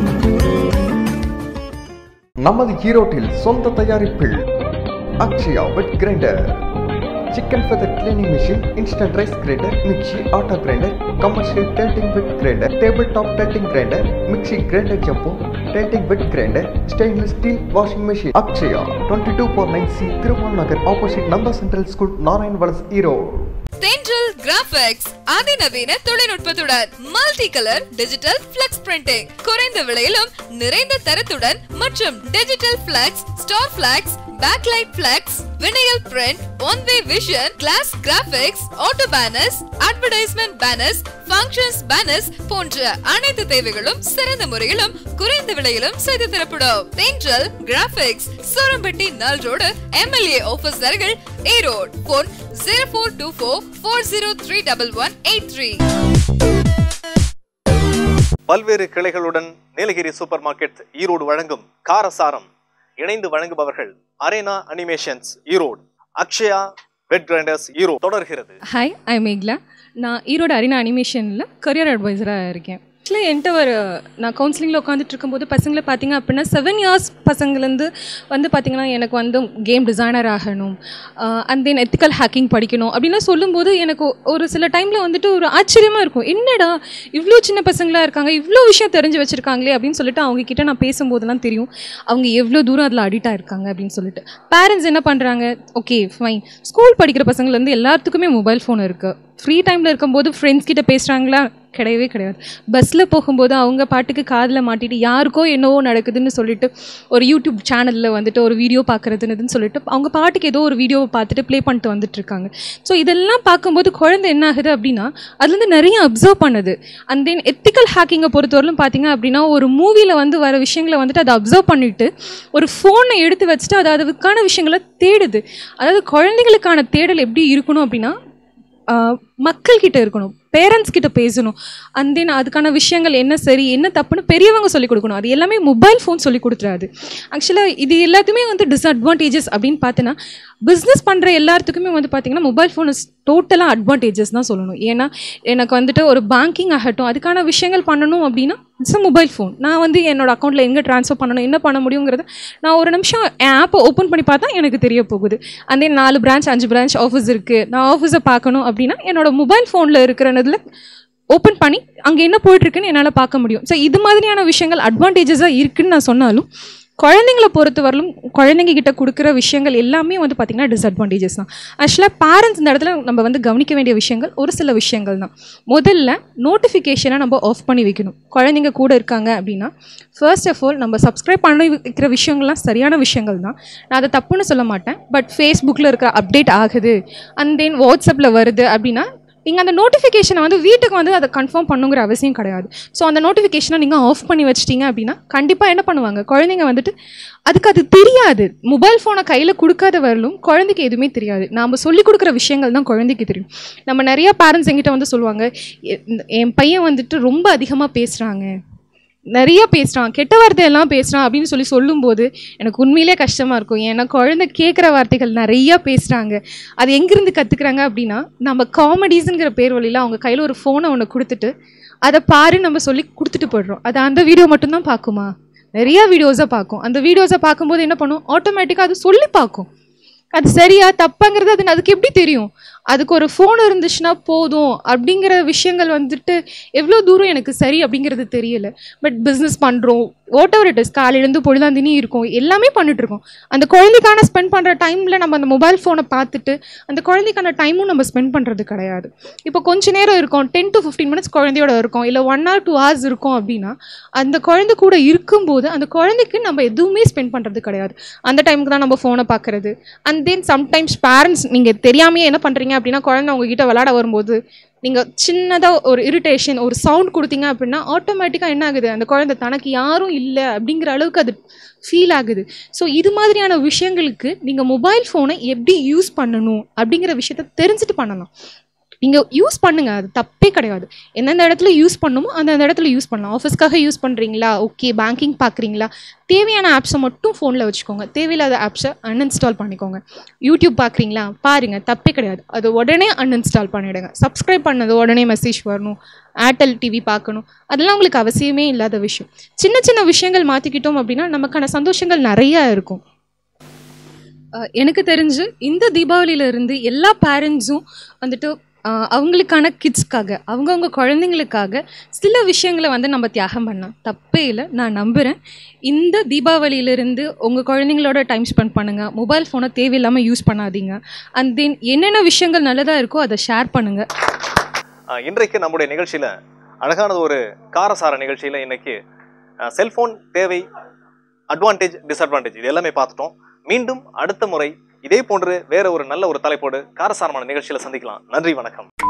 Speaker 10: நமது ஈரோட்டில் சொந்த தயாரிப்பில் Akshaya wet grinder chicken feather cleaning machine instant rice grinder mixie auto grinder commercial tilting wet grinder table top tilting grinder mixie grinder jumbo tilting wet grinder stainless steel washing machine Akshaya twenty two four nine C Thirumal Nagar opposite number central school Narayan Valas Erode
Speaker 13: Thendral graphics அதிநவீன தொழில்நுட்பத்துடன் multi colour digital flex printing குறைந்த விலையிலும் நிறைந்த தரத்துடன் மற்றும் digital flex star flex backlight flex vinyl print one way vision glass graphics auto banners advertisement banners functions banners போன்ற அனைத்து தேவைகளும் சிறந்த முறையிலும் குறைந்த விலையிலும் செய்து தரப்படும் தென்றல் கிராபிக்ஸ் சூரம்பட்டி நல் ரோடு எம்எல்ஏ ஆபீஸ் அருகில் Erode phone zero four two four four zero three double one eight three
Speaker 1: பல்வேறு கிளைகளுடன் நீலகிரி சூப்பர் மார்க்கெட் ஈரோடு வழங்கும் காரசாரம் இணைந்து வழங்குபவர்கள் arena animations Erode Akshaya wet grinders Erode தொடர்கிறது
Speaker 15: ஹாய் ஐ மேக்லா நான் ஈரோடு அரினா அனிமேஷனில் கரியர் அட்வைசராக இருக்கேன் ஆக்சுவலி என்கிட்ட ஒரு நான் கவுன்சிலிங்கில் உட்காந்துட்டு இருக்கும்போது பசங்களை பார்த்தீங்க அப்படின்னா செவன் இயர்ஸ் பசங்கள்லேருந்து வந்து பார்த்தீங்கன்னா எனக்கு வந்து கேம் டிசைனர் ஆகணும் அண்ட் தென் எத்திக்கல் ஹேக்கிங் படிக்கணும் அப்படின்லாம் சொல்லும்போது எனக்கு ஒரு சில டைமில் வந்துட்டு ஒரு ஆச்சரியமாக இருக்கும் என்னடா இவ்வளோ சின்ன பசங்களாக இருக்காங்க இவ்வளோ விஷயம் தெரிஞ்சு வச்சுருக்காங்களே அப்படின்னு சொல்லிட்டு அவங்க கிட்ட நான் பேசும்போதெல்லாம் தெரியும் அவங்க எவ்வளோ தூரம் அதில் அடிக்டாக இருக்காங்க அப்படின்னு சொல்லிட்டு பேரண்ட்ஸ் என்ன பண்ணுறாங்க ஓகே ஃபைன் ஸ்கூல் படிக்கிற பசங்கள்லேருந்து எல்லாத்துக்குமே மொபைல் ஃபோன் இருக்குது ஃப்ரீ டைமில் இருக்கும்போது ஃப்ரெண்ட்ஸ் கிட்ட பேசுகிறாங்களா கிடையவே கிடையாது பஸ்ஸில் போகும்போது அவங்க பாட்டுக்கு காதில் மாட்டிட்டு யாருக்கோ என்னவோ நடக்குதுன்னு சொல்லிட்டு ஒரு யூடியூப் சேனலில் வந்துட்டு ஒரு வீடியோ பார்க்குறதுன்னு சொல்லிட்டு அவங்க பாட்டுக்கு ஏதோ ஒரு வீடியோவை பார்த்துட்டு ப்ளே பண்ணிட்டு வந்துட்டு இருக்காங்க ஸோ இதெல்லாம் பார்க்கும்போது குழந்தை என்ன ஆகுது அப்படின்னா அதுலேருந்து நிறைய அப்சர்வ் பண்ணுது அண்ட் தென் எத்திக்கல் ஹேக்கிங்கை பொறுத்தவரையிலும் பார்த்தீங்க அப்படின்னா ஒரு மூவியில் வந்து வர விஷயங்களை வந்துட்டு அதை அப்சர்வ் பண்ணிட்டு ஒரு ஃபோனை எடுத்து வச்சுட்டு அது அதுக்கான விஷயங்களை தேடுது அதாவது குழந்தைகளுக்கான தேடல் எப்படி இருக்கணும் அப்படின்னா ஆஹ் மக்கள்கிட்ட இருக்கணும் பேரண்ட்ஸ் கிட்ட பேசணும் அண்ட் தென் அதுக்கான விஷயங்கள் என்ன சரி என்ன தப்புன்னு பெரியவங்க சொல்லிக் கொடுக்கணும் அது எல்லாமே மொபைல் ஃபோன் சொல்லி கொடுத்துறாது ஆக்சுவலாக இது எல்லாத்தையுமே வந்து டிஸ்அட்வான்டேஜஸ் அப்படின்னு பார்த்தீங்கன்னா பிஸ்னஸ் பண்ணுற எல்லாத்துக்குமே வந்து பார்த்தீங்கன்னா மொபைல் ஃபோன் இஸ் டோட்டலாக அட்வான்டேஜஸ் தான் சொல்லணும் ஏன்னா எனக்கு வந்துட்டு ஒரு பேங்கிங் ஆகட்டும் அதுக்கான விஷயங்கள் பண்ணணும் அப்படின்னா இட்ஸ் அ மொபைல் ஃபோன் நான் வந்து என்னோட அக்கௌண்ட்டில் எங்கே ட்ரான்ஸ்ஃபர் பண்ணணும் என்ன பண்ண முடியுங்கிறத நான் ஒரு நிமிஷம் என் ஆப்பை ஓப்பன் பண்ணி பார்த்தா எனக்கு தெரிய போகுது அண்ட் தென் நாலு பிரான்ச் அஞ்சு பிரான்ச் ஆஃபீஸ் இருக்குது நான் ஆஃபீஸை பார்க்கணும் அப்படின்னா என்னோட மொபைல் ஃபோனில் இருக்கிறனதில் ஓப்பன் பண்ணி அங்கே என்ன போயிட்டுருக்குன்னு என்னால் பார்க்க முடியும் ஸோ இது மாதிரியான விஷயங்கள் அட்வான்டேஜஸாக இருக்குன்னு நான் சொன்னாலும் குழந்தைங்களை பொறுத்த வரலும் குழந்தைங்க கிட்ட கொடுக்குற விஷயங்கள் எல்லாமே வந்து பார்த்திங்கன்னா டிஸ்அட்வான்டேஜஸ் தான் ஆக்சுவலாக பேரண்ட்ஸ் இந்த இடத்துல நம்ம வந்து கவனிக்க வேண்டிய விஷயங்கள் ஒரு சில விஷயங்கள் தான் முதல்ல நோட்டிஃபிகேஷனை நம்ம ஆஃப் பண்ணி வைக்கணும் குழந்தைங்க கூட இருக்காங்க அப்படின்னா ஃபர்ஸ்ட் ஆஃப் ஆல் நம்ம சப்ஸ்கிரைப் பண்ணி வைக்கிற விஷயங்கள்லாம் சரியான விஷயங்கள் தான் நான் அதை தப்புன்னு சொல்ல மாட்டேன் பட் ஃபேஸ்புக்கில் இருக்கிற அப்டேட் ஆகுது அண்ட் தென் வாட்ஸ்அப்பில் வருது அப்படின்னா நீங்கள் அந்த நோட்டிஃபிகேஷனை வந்து வீட்டுக்கு வந்து அதை கன்ஃபார்ம் பண்ணுங்கிற அவசியம் கிடையாது ஸோ அந்த நோட்டிஃபிகேஷனை நீங்கள் ஆஃப் பண்ணி வச்சிட்டீங்க அப்படின்னா கண்டிப்பாக என்ன பண்ணுவாங்க குழந்தைங்க வந்துட்டு அதுக்கு அது தெரியாது மொபைல் ஃபோனை கையில் கொடுக்காத வரலும் குழந்தைக்கு எதுவுமே தெரியாது நாம் சொல்லிக் கொடுக்குற விஷயங்கள் தான் குழந்தைக்கு தெரியும் நம்ம நிறைய பேரண்ட்ஸ் எங்கிட்ட வந்து சொல்லுவாங்க "எ- என் பையன் வந்துட்டு ரொம்ப அதிகமாக பேசுகிறாங்க நிறைய பேசுகிறான் கெட்ட வார்த்தையெல்லாம் பேசுகிறான் அப்படின்னு சொல்லி சொல்லும்போது எனக்கு உண்மையிலே கஷ்டமாக இருக்கும் ஏன்னா குழந்தை கேட்குற வார்த்தைகள் நிறையா பேசுகிறாங்க அது எங்கேருந்து கற்றுக்குறாங்க அப்படின்னா நம்ம காமெடிஸுங்கிற பேர் வழியில் அவங்க கையில் ஒரு ஃபோனை ஒன்று கொடுத்துட்டு அதை பாரு நம்ம சொல்லி கொடுத்துட்டு போயிடுறோம் அது அந்த வீடியோ மட்டும்தான் பார்க்குமா நிறைய வீடியோஸை பார்க்கும் அந்த வீடியோஸை பார்க்கும்போது என்ன பண்ணும் ஆட்டோமேட்டிக்காக அது சொல்லி பார்க்கும் அது சரியா தப்பாங்கிறது அது அதுக்கு எப்படி தெரியும் அதுக்கு ஒரு ஃபோன் இருந்துச்சுன்னா போதும் அப்படிங்கிற விஷயங்கள் வந்துட்டு எவ்வளோ தூரம் எனக்கு சரி அப்படிங்கிறது தெரியல பட் பிஸ்னஸ் பண்ணுறோம் வாட் எவர் இட் இஸ் காலையிலேருந்து பொழுதாந்தினி இருக்கும் எல்லாமே பண்ணிட்டு இருக்கோம் அந்த குழந்தைக்கான ஸ்பெண்ட் பண்ணுற டைமில் நம்ம அந்த மொபைல் ஃபோனை பார்த்துட்டு அந்த குழந்தைக்கான டைமும் நம்ம ஸ்பெண்ட் பண்ணுறது கிடையாது இப்போ கொஞ்ச நேரம் இருக்கும் டென் டு ஃபிஃப்டீன் மினிட்ஸ் குழந்தையோட இருக்கும் இல்லை ஒன் ஆர் டூ ஹவர்ஸ் இருக்கும் அப்படின்னா அந்த குழந்தை கூட இருக்கும்போது அந்த குழந்தைக்கு நம்ம எதுவுமே ஸ்பெண்ட் பண்ணுறது கிடையாது அந்த டைமுக்கு தான் நம்ம ஃபோனை பார்க்குறது அண்ட் தென் சம்டைம்ஸ் பேரண்ட்ஸ் நீங்கள் தெரியாமையே என்ன பண்ணுறீங்க அப்படின்னா குழந்தை உங்ககிட்ட விளாட வரும்போது நீங்கள் சின்னதாக ஒரு இரிட்டேஷன் ஒரு சவுண்ட் கொடுத்தீங்க அப்படின்னா ஆட்டோமேட்டிக்காக என்ன ஆகுது அந்த குழந்தை தனக்கு யாரும் இல்லை அப்படிங்கிற அளவுக்கு அது ஃபீல் ஆகுது ஸோ இது மாதிரியான விஷயங்களுக்கு நீங்கள் மொபைல் ஃபோனை எப்படி யூஸ் பண்ணணும் அப்படிங்கிற விஷயத்த தெரிஞ்சுட்டு பண்ணலாம் நீங்கள் யூஸ் பண்ணுங்க அது தப்பே கிடையாது எந்தெந்த இடத்துல யூஸ் பண்ணுமோ அந்தந்த இடத்துல யூஸ் பண்ணலாம் ஆஃபீஸ்க்காக யூஸ் பண்ணுறீங்களா ஓகே பேங்கிங் பார்க்குறீங்களா தேவையான ஆப்ஸை மட்டும் ஃபோனில் வச்சுக்கோங்க தேவையில்லாத ஆப்ஸை அன்இன்ஸ்டால் பண்ணிக்கோங்க யூடியூப் பார்க்குறீங்களா பாருங்கள் தப்பே கிடையாது அது உடனே அன்இன்ஸ்டால் பண்ணிவிடுங்க சப்ஸ்கிரைப் பண்ணது உடனே மெசேஜ் வரணும் ஏர்டெல் டிவி பார்க்கணும் அதெல்லாம் உங்களுக்கு அவசியமே இல்லாத விஷயம் சின்ன சின்ன விஷயங்கள் மாற்றிக்கிட்டோம் அப்படின்னா நமக்கான சந்தோஷங்கள் நிறையா இருக்கும் அஹ் எனக்கு தெரிஞ்சு இந்த தீபாவளியில இருந்து எல்லா பேரண்ட்ஸும் வந்துட்டு அஹ் அவங்களுக்கான கிட்ஸ்க்காக அவங்கவுங்க குழந்தைங்களுக்காக சில விஷயங்களை வந்து நம்ம தியாகம் பண்ணலாம் தப்பே இல்லை நான் நம்புகிறேன் இந்த தீபாவளியிலிருந்து உங்கள் குழந்தைங்களோட டைம் ஸ்பெண்ட் பண்ணுங்கள் மொபைல் ஃபோனை தேவையில்லாமல் யூஸ் பண்ணாதீங்க அண்ட் தென் என்னென்ன விஷயங்கள் நல்லதாக இருக்கோ அதை ஷேர் பண்ணுங்கள்
Speaker 1: ஆஹ் இன்றைக்கு நம்முடைய நிகழ்ச்சியில அழகானது ஒரு காரசார நிகழ்ச்சியில இன்னைக்கு செல்போன் தேவை அட்வான்டேஜ் டிஸ்அட்வான்டேஜ் இது எல்லாமே பார்த்துட்டோம் மீண்டும் அடுத்த முறை இதே போன்று வேற ஒரு நல்ல ஒரு தலைப்போடு காரசாரமான நிகழ்ச்சியில சந்திக்கலாம் நன்றி வணக்கம்